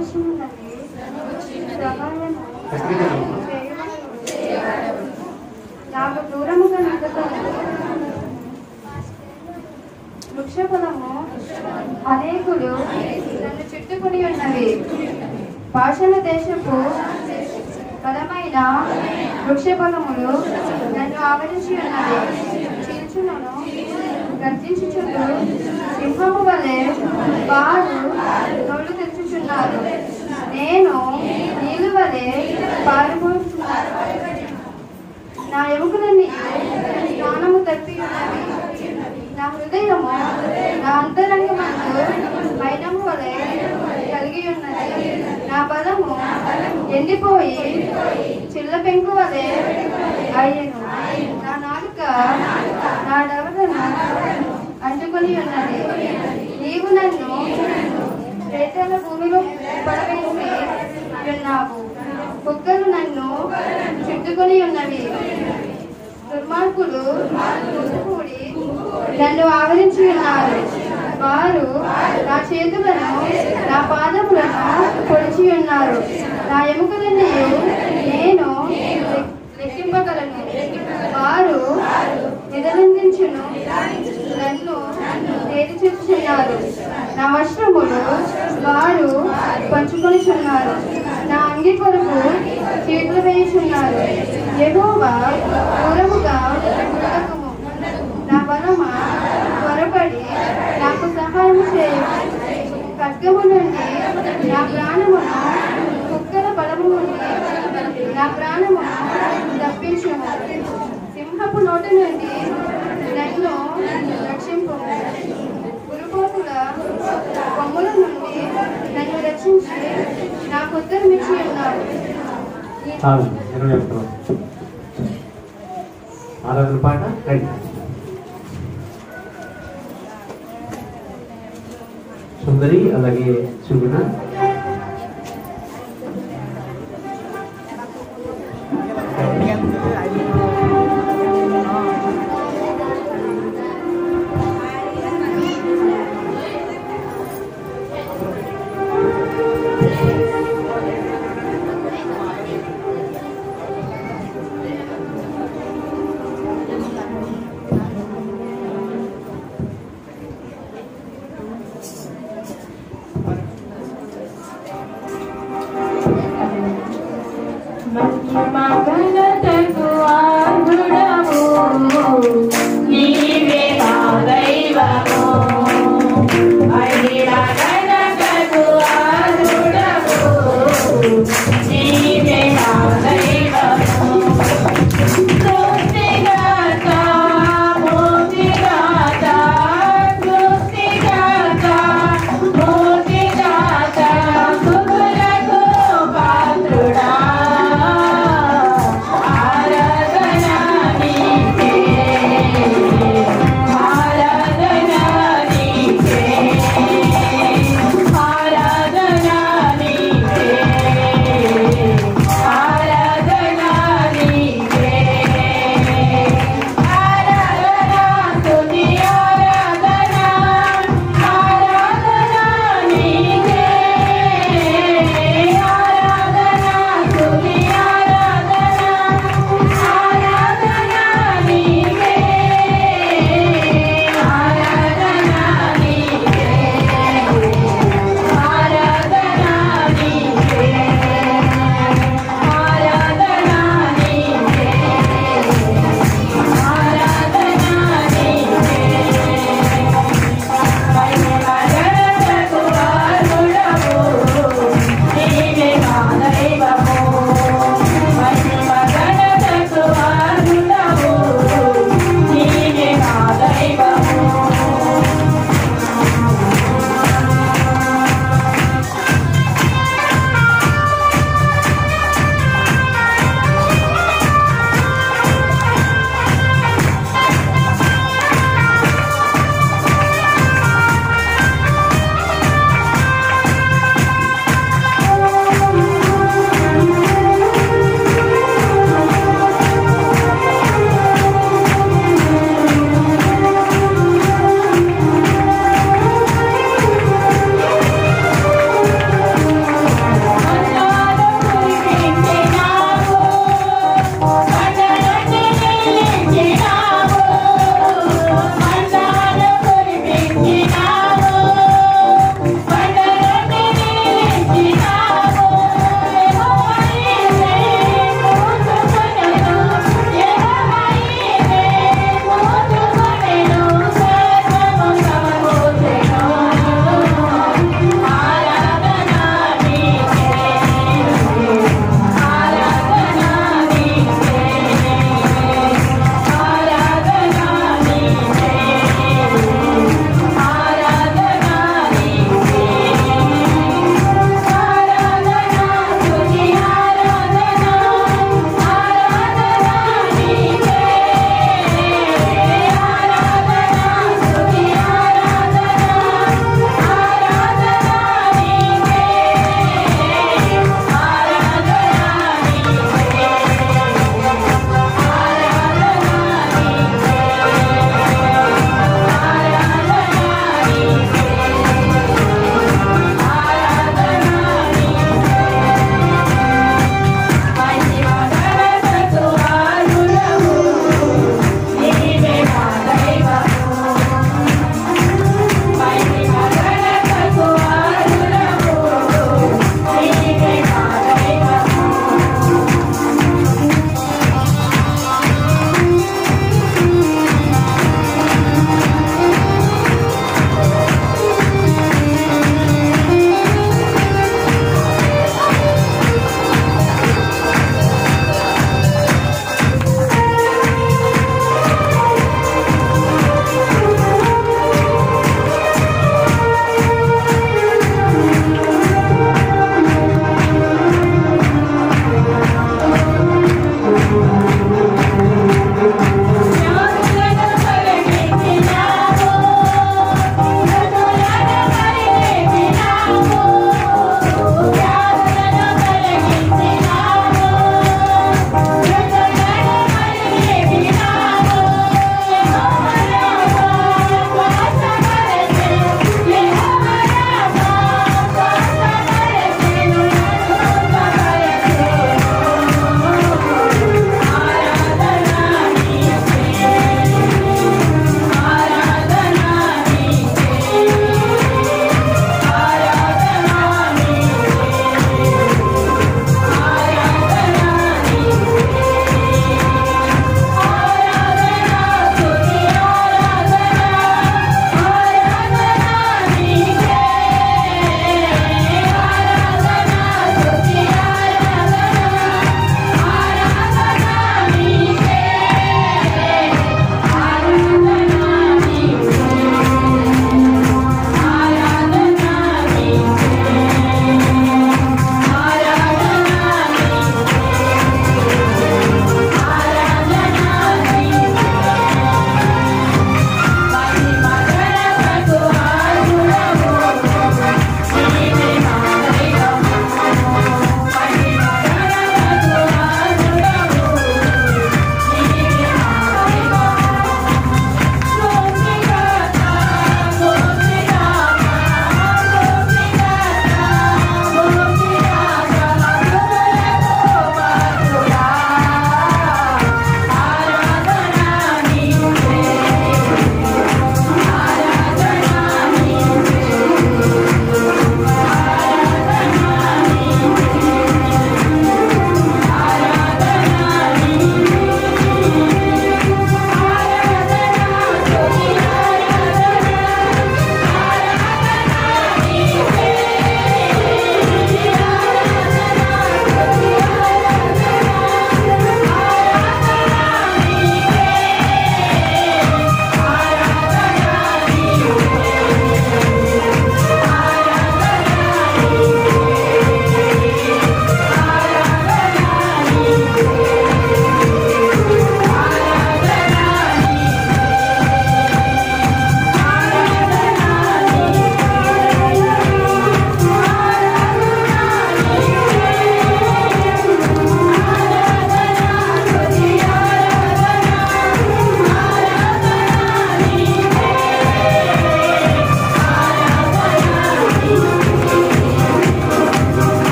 సమవశమునండి సహాయము చేయబడును. నాకు దూరముగా నిలుపుతాను వృక్షఫలము అనేకులు నన్ను చుట్టుకుని ఉన్నవి భాషల దేశపు బలమైన వృక్షఫలములు నన్ను ఆవరించి ఉన్నవి చీల్చులను గర్జించుచుండు సింహము వలె వారు నోళ్ళు తెచ్చుచున్నారు నేను నీళ్ళు వలె పారిపోతున్నాను నా ఎముకలన్నీ స్నానము తప్పి ఉన్నవి నా హృదయము నా అంతరంగమందు మైనము వలె కలిగి ఉన్నది నా బలము ఎండిపోయి చిల్ల పెంకు వలె అయ్యను నా నాలుక నా డవలను అంటుకొని ఉన్నది నీవు నన్ను రేతల భూమిలో పడవేసి ఉన్నావు కుక్కలు నన్ను చుట్టుకొని ఉన్నవి దుర్మార్గులు కూడి నన్ను ఆవరించి ఉన్నారు వారు నా చేతులను నా పాదములను పొడిచి ఉన్నారు నా ఎముకలన్నీ నేను లెక్కింపగలను వారు నిదనందించును నన్ను తేది చూస్తున్నారు నా వస్త్రములు వారు పంచుకొనిచున్నారు నా అంగి కొరకు చీట్లు వేయుచున్నారు ఎగోవా దూరముగా ఉండకము నా బలమా త్వరపడి నాకు సహాయం చేయు ఖడ్గము నుండి నా ప్రాణమును కుక్కల బలము నుండి నా ప్రాణమును తప్పించుము సింహపు నోటి నుండి నన్ను రక్షింపు గురుపోతుల కొమ్ముల నుండి నన్ను రక్షించి నాకు ఉత్తరం ఇచ్చి ఉన్నావు చాలు ఇరవై ఒకటి ఆరాధన పాట రైట్ సుందరి అలాగే సుగుణ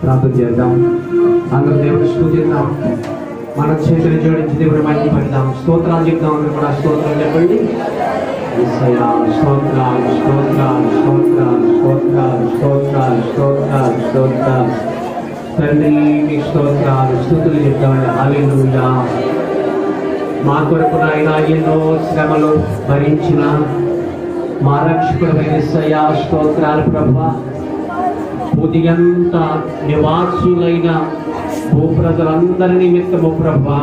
ప్రార్థన చేద్దాం అందరూ దేవుని స్థుతిద్దాం మన చేతులు జోడించి దేవుని మహిమ పడదాం స్తోత్రాలు చెప్దాం అందరూ కూడా స్తోత్రాలు చెప్పండి యేసయ్యా, స్తోత్రాలు స్తోత్రాలు స్తోత్రాలు స్తోత్రాలు స్తోత్రాలు స్తోత్రాలు స్తోత్రాలు తండ్రి మీ స్తోత్రాలు స్థుతులు చెప్తామని హల్లెలూయా మా కొరకు నాయన ఎన్నో శ్రమలు భరించిన మా రక్షకుడు యేసయ్యా స్తోత్రాలు ప్రభా ఉదయంత నివాసులైన భూప్రజలందరి నిమిత్తము ప్రభా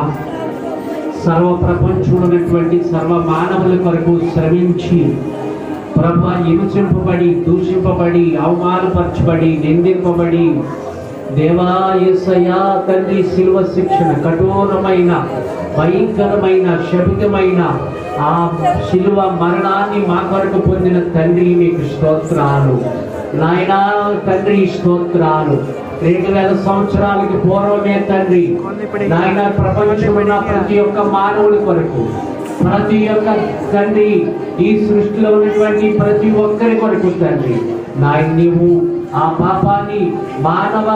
సర్వ ప్రపంచమున్నటువంటి సర్వ మానవుల కొరకు శ్రమించి ప్రభ హింసింపబడి దూషింపబడి అవమానపరచబడి నిందింపబడి దేవా యేసయ్యా తండ్రి శిల్వ శిక్షణ కఠోరమైన భయంకరమైన శబితమైన ఆ శిలువ మరణాన్ని మా కొరకు పొందిన తండ్రి మీకు స్తోత్రాలు నాయనా తండ్రి స్తోత్రాలు రెండు వేల సంవత్సరాలకి పూర్వమే తండ్రి నాయన ప్రపంచమైన ప్రతి ఒక్క మానవుడి కొరకు ప్రతి ఒక్క తండ్రి ఈ సృష్టిలో ఉన్నటువంటి ప్రతి ఒక్కరి కొరకు తండ్రి నాయన నీవు ఆ పాపాన్ని మానవ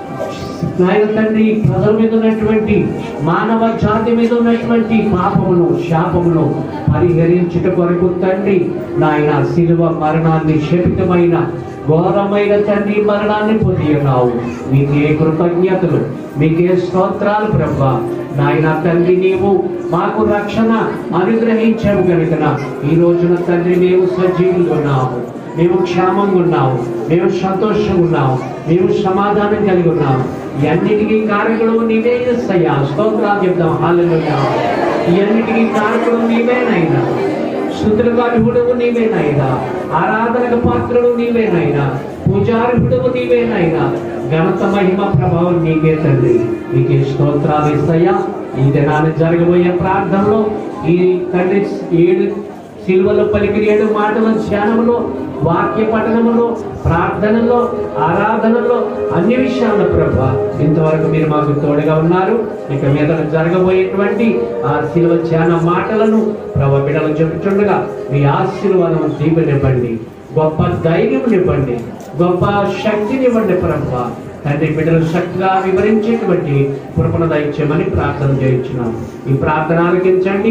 నాయన తండ్రి ప్రజల మీద ఉన్నటువంటి మానవ జాతి మీద ఉన్నటువంటి పాపమును శాపమును పరిహరించుట కొరకు తండ్రి నాయన శిలువ మరణాన్ని శపితమైన ఘోరమైన తండ్రి మరణాన్ని పొంది ఉన్నావు మీకే కృతజ్ఞతలు మీకే స్తోత్రాలు ప్రభా నాయన తండ్రి నీవు మాకు రక్షణ అనుగ్రహించావు కనుక ఈ రోజున తండ్రి మేము సజీవులు ఉన్నాము మేము క్షేమంగా ఉన్నాము మేము సంతోషంగా ఉన్నాము మేము సమాధానం కలిగి ఉన్నాము ఇవన్నిటికీ కారకుడు నీవే చేస్తాయా స్తోత్రాలు చెప్తాం హాలెలూయా ఇవన్నిటికీ కారకుడు నీవేనైనా స్థుతులకు అర్హుడవు నీవేనైనా ఆరాధనకు పాత్రుడు నీవేనైనా పూజార్హుడవు నీవేనైనా ఘనత మహిమ ప్రభావం నీకే తండ్రి నీకే స్తోత్రాలు ఇస్తాయా ఈ దినాన్ని జరగబోయే ప్రార్థనలో ఈ తండ్రి ఏడు సిల్వలో పలికిన ఏడు మాటల ధ్యానంలో వాక్య పఠనములో ప్రార్థనలో ఆరాధనలో అన్ని విషయాల్లో ప్రభ ఇంతవరకు మీరు మాకు తోడుగా ఉన్నారు ఇక మీద జరగబోయేటువంటి ఆ శిలువ ధ్యాన మాటలను ప్రభ బిడలు చెబుతుండగా మీ ఆశీర్వాదం దీవెనివ్వండి గొప్ప ధైర్యం ఇవ్వండి గొప్ప శక్తినివ్వండి ప్రభ తండ్రి బిడ్డలు చక్కగా వివరించేటువంటి కృపణ దయచేయమని ప్రార్థన చేయించున్నాం ఈ ప్రార్థన ఆలకించండి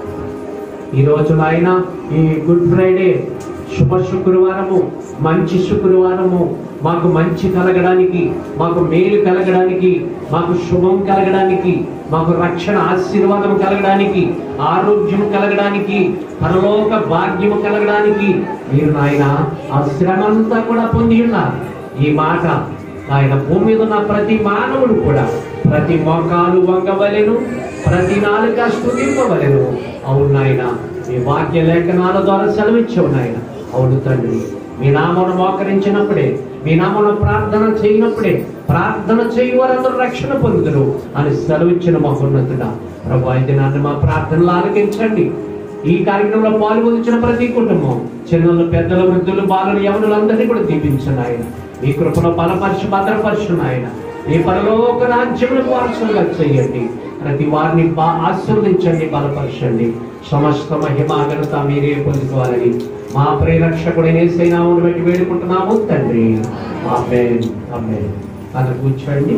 ఈ రోజు నాయన ఈ గుడ్ ఫ్రైడే శుభ శుక్రవారము మంచి శుక్రవారము మాకు మంచి కలగడానికి మాకు మేలు కలగడానికి మాకు శుభం కలగడానికి మాకు రక్షణ ఆశీర్వాదం కలగడానికి ఆరోగ్యం కలగడానికి పరలోక భాగ్యము కలగడానికి మీరు నాయన ఆ శ్రమంతా కూడా పొంది ఉన్నారు ఈ మాట ఆయన భూమి మీద ఉన్న ప్రతి మానవుడు కూడా ప్రతి మోకాలు వంగవలెను ప్రతి నాలుక స్థుతింపవలెను అవును నాయన మీ వాక్య లేఖనాల ద్వారా సెలవిచ్చావు నాయన అవును తండ్రి మీ నామను మోకరించినప్పుడే మీ నామను ప్రార్థన చేయనప్పుడే ప్రార్థన చేయి వారందరూ రక్షణ పొందుదురు అని సెలవిచ్చిన మహోన్నతుడా ప్రభు అయితే నన్ను మా ప్రార్థనలు ఆలకించండి ఈ కార్యక్రమంలో పాల్గొంచిన ప్రతి కుటుంబం చిన్నలు పెద్దలు వృద్ధులు బాలలు యవనులందరినీ కూడా దీపించండి ఆయన మీ కృపలో బలపరిచి భద్రపరచును ఆయన మీ పరలోక రాజ్యములకు వారసులుగా చేయండి ప్రతి వారిని బా ఆశీర్వదించండి బలపరచండి సమస్త మహిమాగనత మీరే పొందుకోవాలని మా ప్రేరక్షకుడైన సైనామును బట్టి వేడుకుంటున్నాము తండ్రి ఆమె ఆమె అలా కూర్చోండి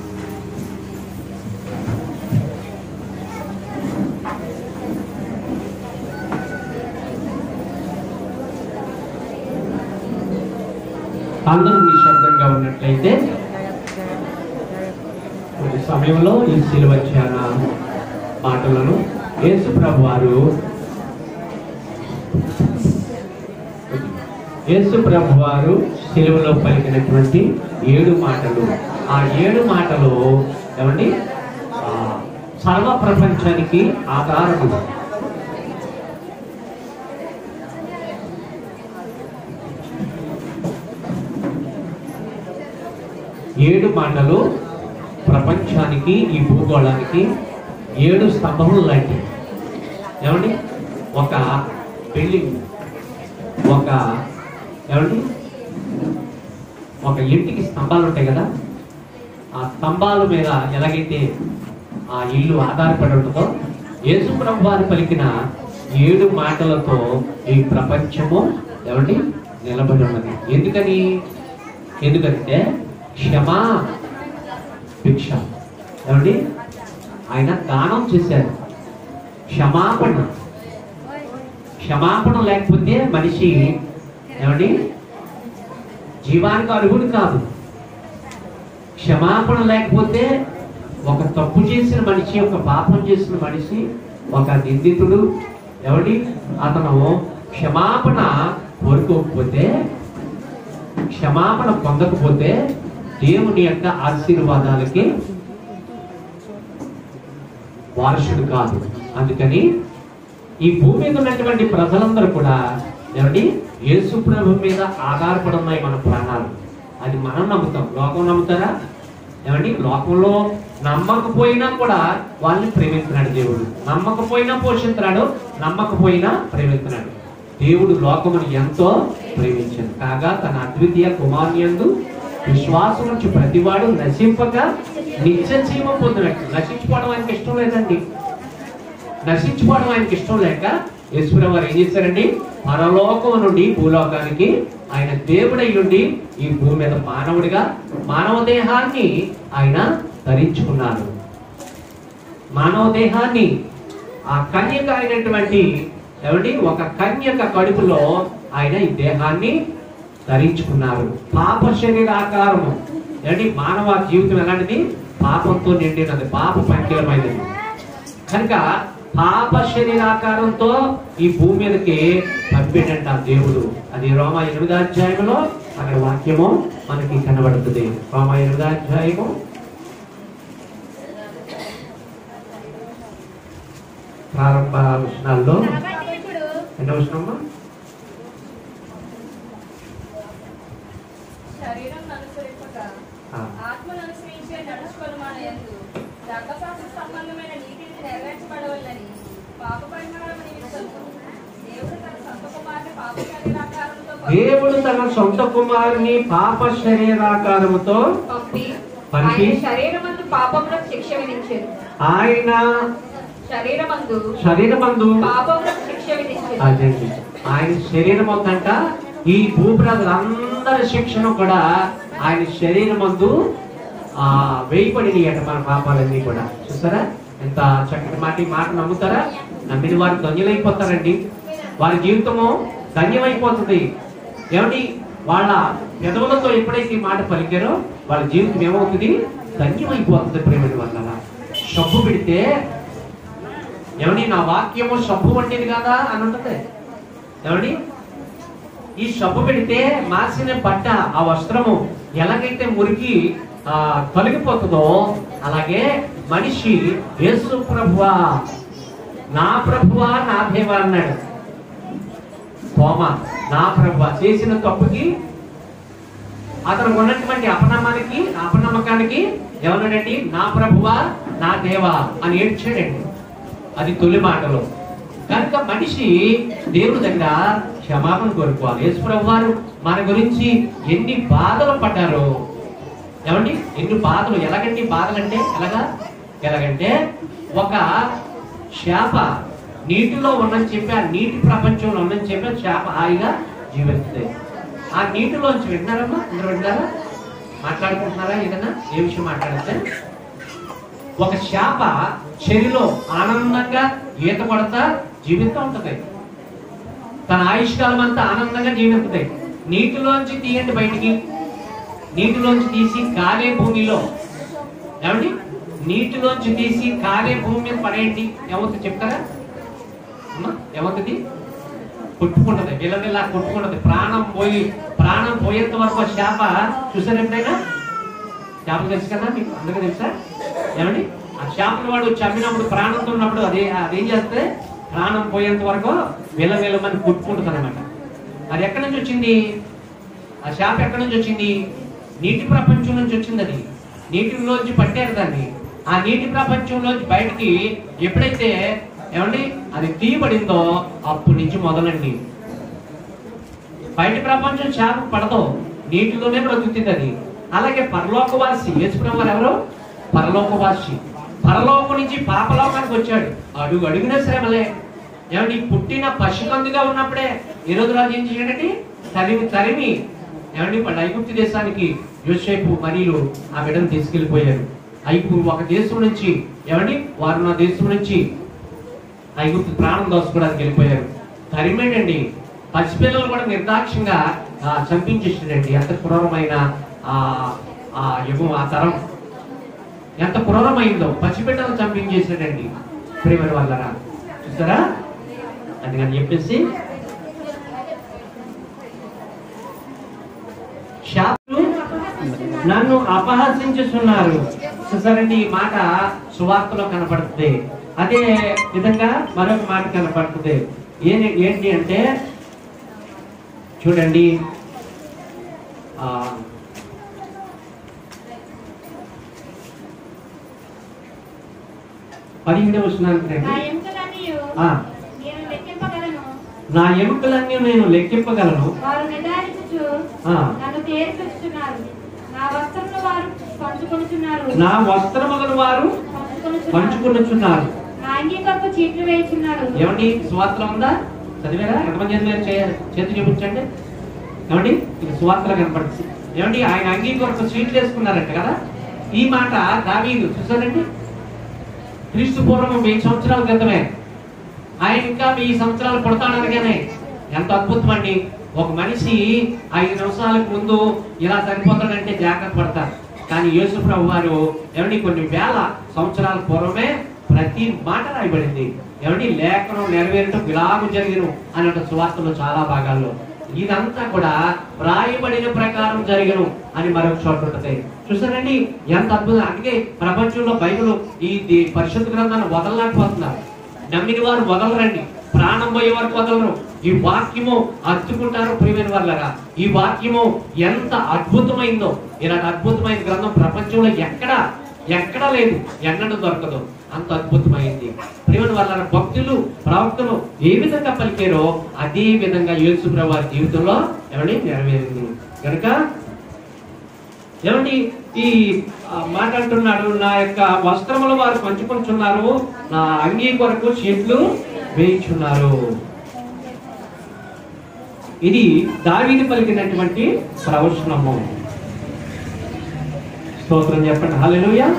అందరూ నిశ్శబ్దంగా ఉన్నట్లయితే కొద్ది సమయంలో ఈ శిలువ ధ్యాన మాటలను యేసు ప్రభు వారు యేసు ప్రభు వారు శిలువలో పలికినటువంటి ఏడు మాటలు ఆ ఏడు మాటలు ఏమండి ఆ, సర్వ ప్రపంచానికి ఆధారము ఏడు మాటలు ప్రపంచానికి ఈ భూగోళానికి ఏడు స్తంభములు లాంటివి ఏమండి ఒక బిల్డింగ్ ఒక ఏమండి ఒక ఇంటికి స్తంభాలు ఉంటాయి కదా ఆ స్తంభాల మీద ఎలాగైతే ఆ ఇల్లు ఆధారపడి ఉంటుందో యేసు ప్రభు వారు పలికిన ఏడు మాటలతో ఈ ప్రపంచము ఏమండి నిలబడి ఉన్నది ఎందుకని ఎందుకంటే క్షమా భిక్ష ఏమండి ఆయన దానం చేశారు క్షమాపణ క్షమాపణ లేకపోతే మనిషి ఏమండి జీవానికి అర్హుడు కాదు క్షమాపణ లేకపోతే ఒక తప్పు చేసిన మనిషి ఒక పాపం చేసిన మనిషి ఒక నిందితుడు ఎవడి అతను క్షమాపణ కోరుకోకపోతే క్షమాపణ పొందకపోతే దేవుని యొక్క ఆశీర్వాదాలకి వారసుడు కాదు అందుకని ఈ భూమి మీద ఉన్నటువంటి ప్రజలందరూ కూడా ఏమండి యేసు ప్రభు మీద ఆధారపడి ఉన్నాయి మన ప్రాణాలు అది మనం నమ్ముతాం లోకం నమ్ముతారా ఏమండి లోకంలో నమ్మకపోయినా కూడా వాళ్ళని ప్రేమిస్తున్నాడు దేవుడు నమ్మకపోయినా పోషిస్తున్నాడు నమ్మకపోయినా ప్రేమిస్తున్నాడు దేవుడు లోకమును ఎంతో ప్రేమించాడు కాగా తన అద్వితీయ కుమార్యందు విశ్వాసం నుంచి ప్రతివాడు నశింపక నిత్య జీవం పొందినట్టు నశించుకోవడం ఆయనకి ఇష్టం లేదండి నశించుకోవడం ఆయనకి ఇష్టం లేక ఈశ్వరం వారు ఏం చేశారండి పరలోకం నుండి భూలోకానికి ఆయన దేవుడై ఉండి ఈ భూమి మీద మానవుడిగా మానవ దేహాన్ని ఆయన ధరించుకున్నారు మానవ దేహాన్ని ఆ కన్యక అయినటువంటి ఏమండి ఒక కన్యక కడుపులో ఆయన ఈ దేహాన్ని ధరించుకున్నారు పాప శరీరాకారము ఏమండి మానవ జీవితం ఎలాంటిది పాపంతో నిండినది పాప పంకిలమైనది కనుక పాప శరీరాకారంతో ఈ భూమి మీదకి పంపిడంట ఆ దేవుడు అది రోమ ఎనిమిదో అధ్యాయంలో అక్కడ వాక్యము మనకి కనబడుతుంది రోమ ఎనిమిదో అధ్యాయము ప్రారంభ వచనాల్లో ఎన్నో వచనమ్మా శరీరం అనుసరింపక ఆ. ఆత్మను అనుసరించే నడుచుకొని మన యందు ధర్మశాస్త్ర సంబంధమైన నీతిని నెరవేర్చబడవల్లని పాప పరిహారం నిమిత్తము దేవుడు తన సొంత కుమారుని పాప శరీరాకారంతో దేవుడు తన సొంత కుమారుని పాప శరీరాకారముతో పంపి పంపి ఆయన శరీరమందు పాపములకు శిక్ష విధించారు ఆయన శరీరమందు శరీరమందు పాపములకు శిక్ష విధించారు అదండి ఆయన శరీరం ఉందంట ఈ భూప్రజలందరి శిక్షను కూడా ఆయన శరీరం మందు ఆ వేయబడి అట మన పాపాలన్నీ కూడా చూస్తారా ఎంత చక్కటి మాట ఈ మాట నమ్ముతారా నమ్మిన వారు ధన్యులైపోతారండి వారి జీవితము ధన్యమైపోతుంది ఏమండి వాళ్ళ పెదవులతో ఎప్పుడైతే ఈ మాట పలికారో వాళ్ళ జీవితం ఏమవుతుంది ధన్యమైపోతుంది ప్రేమని వల్ల సబ్బు పెడితే ఏమండి నా వాక్యము సబ్బు వంటిది కాదా అని ఉంటుంది ఏమండి ఈ సబ్బు పెడితే మాసిన బట్ట ఆ వస్త్రము ఎలాగైతే మురికి ఆ తొలగిపోతుందో అలాగే మనిషి యేసు ప్రభువా నా ప్రభువా నా దేవా అన్నాడు తోమ నా ప్రభువా చేసిన తప్పుకి అతను ఉన్నటువంటి అపనమ్మానికి అపనమ్మకానికి ఏమన్నాడండి నా ప్రభువా నా దేవా అని ఏడ్చాడండి అది తొలి మాటలో కనుక మనిషి దేవుడి దగ్గర క్షమాపణ కోరుకోవాలి యేసుప్రభు వారు మన గురించి ఎన్ని బాధలు పడ్డారో ఏమండి ఎన్ని బాధలు ఎలాగండి బాధలు అంటే ఎలాగా ఎలాగంటే ఒక చేప నీటిలో ఉన్నని చెప్పి ఆ నీటి ప్రపంచంలో ఉన్నని చెప్పి ఆ చేప హాయిగా జీవిస్తుంది ఆ నీటిలోంచి వింటున్నారమ్మా అందరూ వింటారా మాట్లాడుకుంటున్నారా ఏదైనా ఏ విషయం మాట్లాడితే ఒక చేప చెరిలో ఆనందంగా ఈత కొడతా జీవితం ఉంటుంది తన ఆయుష్కాలం అంతా ఆనందంగా జీవిస్తుంది నీటిలోంచి తీయండి బయటికి నీటిలోంచి తీసి కాలే భూమిలో ఏమండి నీటిలోంచి తీసి కాలే భూమి మీద పడేయండి ఏమవుతుంది చెప్తారా అమ్మా ఏమవుతుంది కొట్టుకుంటది విలవిలా కొట్టుకుంటది ప్రాణం పోయి ప్రాణం పోయేంత వరకు ఆ చేప చూసారు ఎప్పుడైనా చేపలు తెలుసు కదా మీకు అందరికీ తెలుసా ఏమండి ఆ చేపలు వాడు చంపినప్పుడు ప్రాణంతో ఉన్నప్పుడు అదే అదేం చేస్తే ప్రాణం పోయేంత వరకు విల విలమని కొట్టుకుంటుంది అనమాట అది ఎక్కడి నుంచి వచ్చింది ఆ చేప ఎక్కడి నుంచి వచ్చింది నీటి ప్రపంచం నుంచి వచ్చింది అది నీటిలోంచి పట్టారు దాన్ని ఆ నీటి ప్రపంచంలోంచి బయటికి ఎప్పుడైతే ఏమండి అది తీయబడిందో అప్పటి నుంచి మొదలండి బయట ప్రపంచం చేప పడదు నీటిలోనే బ్రతుకుతుంది అది అలాగే పరలోకవాసి యేసుప్రభు వారు ఎవరు పరలోకవాసి పరలోకం నుంచి పాపలోకానికి వచ్చాడు అడుగు అడుగున శ్రమలే ఏమండి పుట్టిన పశుకందుగా ఉన్నప్పుడే ఈ రోజు రాజు ఏం చేయండి తరిమి తరిమి ఏమండి వాళ్ళ ఐగుప్తు దేశానికి యోసేపు మరియు ఆ బిడ్డను తీసుకెళ్లిపోయారు ఐగుప్తు ఒక దేశం నుంచి ఏమండి వారు నా దేశం నుంచి ఐగుప్తు ప్రాణం దోసుకోవడానికి వెళ్ళిపోయారు తరిమేడండి పసిపిల్లలు కూడా నిర్దాక్ష్యంగా ఆ, చంపించేసాడండి ఎంత క్రూరమైన ఆ ఆ యుగం ఆ తరం ఎంత క్రూరమైందో పసిబిడ్డలు చంపించేసాడండి ప్రేమల వల్లరా చూసారా అందుకని చెప్పేసి శాపులు నన్ను అపహసించుతున్నారు చూసారండి ఈ మాట సువార్తలో కనపడుతుంది అదే విధంగా మరొక మాట కనపడుతుంది ఏ- ఏంటి అంటే చూడండి ఆ, పదిహేడవ వచనానికి నా రండి. ఎముకలన్నీయు ఆ, నేను లెక్కింపగలను నా ఎముకలన్నీ నేను లెక్కింపగలను వారు నిర్ధారించుచు ఆ, నన్ను తేరిపిస్తున్నారు నా వస్త్రములు వారు పంచుకొనుచున్నారు నా వస్త్రములను వారు పంచుకొనుచున్నారు పంచుకునుచున్నారు నా అంగీ కొరకు చీట్లు వేయుచున్నారు ఏమండి సువార్తలో ఉందా చదివారా ఎంతమంది చదివారు చే- చేతి చూపించండి ఏమండి ఇది సువార్తలో కనపడుతుంది ఏమండి ఆయన అంగీ కొరకు సీట్లు వేసుకున్నారంట కదా ఈ మాట దావీదు చూసారండి క్రీస్తు పూర్వం వెయ్యి సంవత్సరాల క్రితమే ఆయన ఇంకా వెయ్యి సంవత్సరాలు పుడతాడనగానే ఎంత అద్భుతం అండి ఒక మనిషి ఐదు నిమిషాలకు ముందు ఇలా చనిపోతాడంటే జాగ్రత్త పడతారు కానీ యేసు ప్రభు వారు ఏమండి కొన్ని వేల సంవత్సరాల పూర్వమే ప్రతి మాట రాయబడింది ఏమండి లేఖనం నెరవేరటం ఇలాగ జరిగిన అనే ఒక సువార్తలో చాలా భాగాల్లో ఇదంతా కూడా వ్రాయబడిన ప్రకారం జరిగను అని మరొక చోట ఉంటుంది చూసారండి ఎంత అద్భుతం అందుకే ప్రపంచంలో బైబిల్ ఈ ఈ పరిశుద్ధ గ్రంథాన్ని వదలలేకపోతున్నారు నమ్మిన వారు వదలరండి ప్రాణం పోయే వరకు వదలరు ఈ వాక్యము అత్తుకుంటారు ప్రియమైన వాళ్ళగా ఈ వాక్యము ఎంత అద్భుతమైందో ఇలాంటి అద్భుతమైన గ్రంథం ప్రపంచంలో ఎక్కడ ఎక్కడా లేదు ఎన్నడూ దొరకదు అంత అద్భుతమైంది ప్రియమైన వాళ్ళ భక్తులు ప్రవక్తలు ఏ విధంగా పలికారో అదే విధంగా యేసు ప్రభు వారి జీవితంలో ఏమండి నెరవేరింది కనుక ఏమండి ఈ ఆ, మాట అంటున్నాడు నా యొక్క వస్త్రములు వారు పంచుకుంటున్నారు నా అంగీ కొరకు చీట్లు వేయించున్నారు ఇది దావీది పలికినటువంటి ప్రవచనము స్తోత్రం చెప్పండి హల్లెలూయా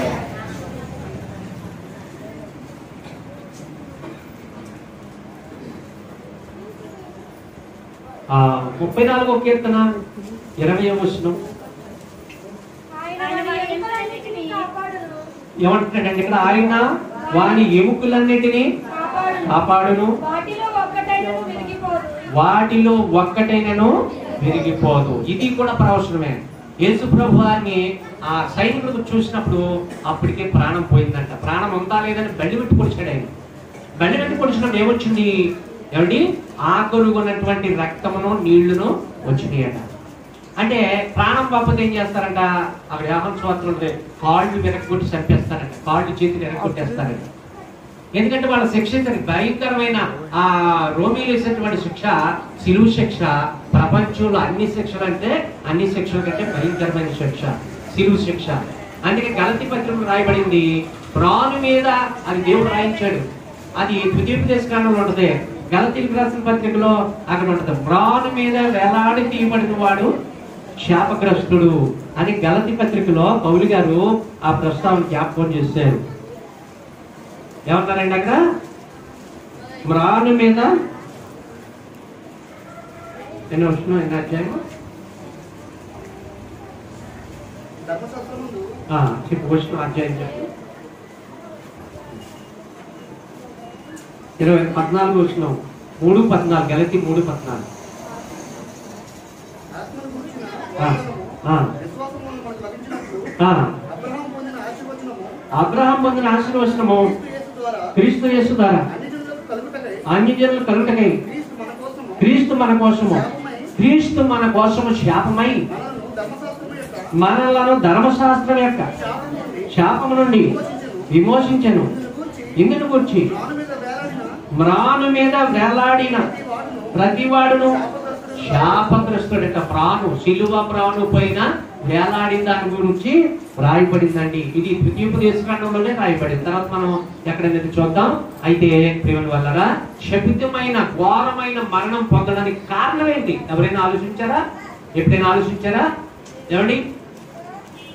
ఆ ముప్పై నాలుగో కీర్తన ఇరవై వచనం ఆయన వారి ఎముకలన్నిటినీ కాపాడును ఏమంటున్నాడండి ఇక్కడ ఆయన వాని ఎముకలన్నిటినీ కాపాడును కాపాడును వాటిలో ఒక్కటైనను విరిగిపోదు వాటిలో ఒక్కటైనను విరిగిపోదు ఇది కూడా ప్రవచనమే యేసు ప్రభు వారిని ఆ సైనికులకు చూసినప్పుడు అప్పటికే ప్రాణం పోయిందంట ప్రాణం ఉందా లేదని బెల్లి పెట్టి పొడిచాడు ఆయన బెల్లి పెట్టి పొడిచినప్పుడు ఏమొచ్చింది ఏమండి ఆకలుగున్నటువంటి రక్తమును నీళ్లును వచ్చినాయట అంటే ప్రాణం పాపతే ఏం చేస్తారంట అక్కడ యాహం స్వాతంత్రం ఉంటుంది కాళ్ళు వెనక్కొట్టి చంపేస్తారంట కాళ్ళు చేతులు వెనక్కొట్టేస్తారంట ఎందుకంటే వాళ్ళ శిక్ష ఇంతటి భయంకరమైన ఆ రోమిలు వేసేటువంటి శిక్ష సిలువు శిక్ష ప్రపంచంలో అన్ని శిక్షలు అంటే అన్ని శిక్షల కంటే భయంకరమైన శిక్ష సిలువు శిక్ష అందుకే గలతి పత్రికలు రాయబడింది ప్రాణు మీద అది దేవుడు రాయించాడు అది ద్వితీయోపదేశ కాండంలో ఉంటుంది గలతీలకు రాసిన పత్రికలో అక్కడ ఉంటుంది ప్రాణు మీద వేలాడి తీయబడిన వాడు శాపగ్రస్తుడు అని గలతి పత్రికలో పౌలు గారు ఆ ప్రస్తావన జ్ఞాపకం చేశారు ఏమన్నారండి అక్కడ మ్రాను మీద ఎన్ని వచ్చిన ఎన్ని అధ్యాయం ఆ, చెప్పు వచ్చిన అధ్యాయం చెప్పు ఇరవై పద్నాలుగు వచ్చిన మూడు పద్నాలుగు గలతి మూడు పద్నాలుగు ఆ, ఆ, ఆ. అబ్రహాం పొందిన ఆశీర్వచనము క్రీస్తు యేసు ద్వారా అన్ని జనులు కలుగుటకై క్రీస్తు మన కోసము క్రీస్తు మన కోసము శాపమై మనలను ధర్మశాస్త్రం యొక్క శాపము నుండి విమోచించను ఇందును గుర్చి మ్రాను మీద వేలాడిన ప్రతివాడును శాపగ్రస్తుడట ప్రాణు శిలువ ప్రాణు పైన వేలాడిన దాని గురించి రాయబడిందండి ఇది ద్వితీయోపదేశకాండంలోనే రాయబడింది తర్వాత మనం ఎక్కడైనా చూద్దాం అయితే ప్రేమల వల్లరా శపితమైన ఘోరమైన మరణం పొందడానికి కారణం ఏంటి ఎవరైనా ఆలోచించారా ఎప్పుడైనా ఆలోచించారా ఏమండి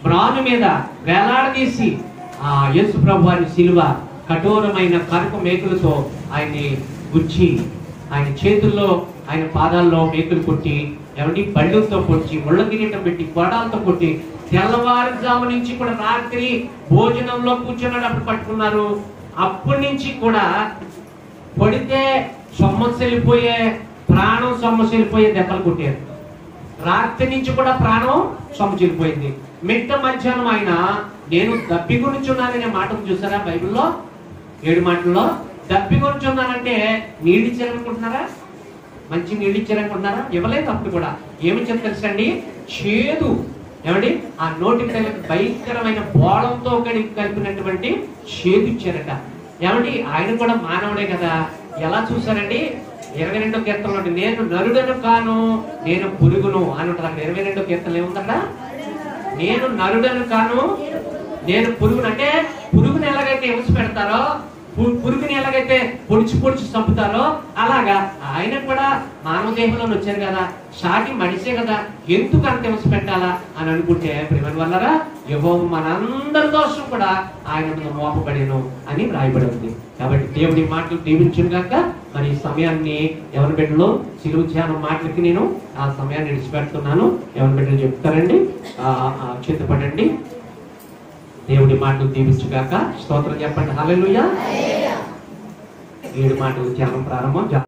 బ్రాను మీద వేలాడదీసి ఆ యేసు ప్రభు వారి శిలువ కఠోరమైన కనుక మేకులతో ఆయన్ని గుచ్చి ఆయన చేతుల్లో ఆయన పాదాల్లో మేకులు కొట్టి ఎవరి బళ్ళుతో కొట్టి ముళ్ళ కిరీటం పెట్టి గోడాలతో కొట్టి తెల్లవారుజాము నుంచి కూడా రాత్రి భోజనంలో కూర్చున్నాడు అప్పుడు పట్టుకున్నారు అప్పటి నుంచి కూడా కొడితే సొమ్మసిల్లిపోయే ప్రాణం సొమ్మసిల్లిపోయే దెబ్బలు కొట్టారు రాత్రి నుంచి కూడా ప్రాణం సొమ్మసిల్లిపోయింది మిట్ట మధ్యాహ్నం ఆయన నేను దప్పి గురించున్నాననే మాటను చూసారా బైబిల్లో ఏడు మాటల్లో దప్పి గురించున్నానంటే నీళ్ళు ఇచ్చారనుకుంటున్నారా మంచి నీళ్ళు ఇచ్చారనుకుంటున్నారా ఇవ్వలేదు అప్పుడు కూడా ఏమి తెలుసండి చేదు ఏమండి ఆ నోటి తల్లికి భయంకరమైన బోళంతో కడిగి కలిపినటువంటి చేదు ఇచ్చారట ఏమండి ఆయన కూడా మానవుడే కదా ఎలా చూసారండి ఇరవై రెండో కీర్తనలో ఉంటుంది, నేను నరుడను కాను నేను పురుగును అని ఉంటుంది అక్కడ ఇరవై రెండో కీర్తనలు ఏముందట నేను నరుడను కాను నేను పురుగును అంటే పురుగుని ఎలాగైతే హింస పెడతారో పు- పురుగుని ఎలాగైతే పొడిచి పొడిచి చంపుతారో అలాగా ఆయన కూడా మానవ దేహంలో వచ్చారు కదా సాటి మనిషే కదా ఎందుకు అంత హింస పెట్టాలా అని అనుకుంటే ప్రేమ వల్లరా యహో మనందరి దోషం కూడా ఆయన మీద మోపబడేను అని రాయబడి ఉంది కాబట్టి దేవుడి మాటలు దీవించును గాక మరి ఈ సమయాన్ని ఎవరి బిడ్డలో సిలువు ధ్యానం మాటలకి నేను ఆ సమయాన్ని విడిచిపెడుతున్నాను ఎవరి బిడ్డలు చెప్తారండి ఆ, ఆ, చింతపడండి దేవుడి మాటలు దీవించుగాక స్తోత్రం చెప్పండి హల్లెలూయా ఏడు మాటలు ధ్యానం ప్రారంభం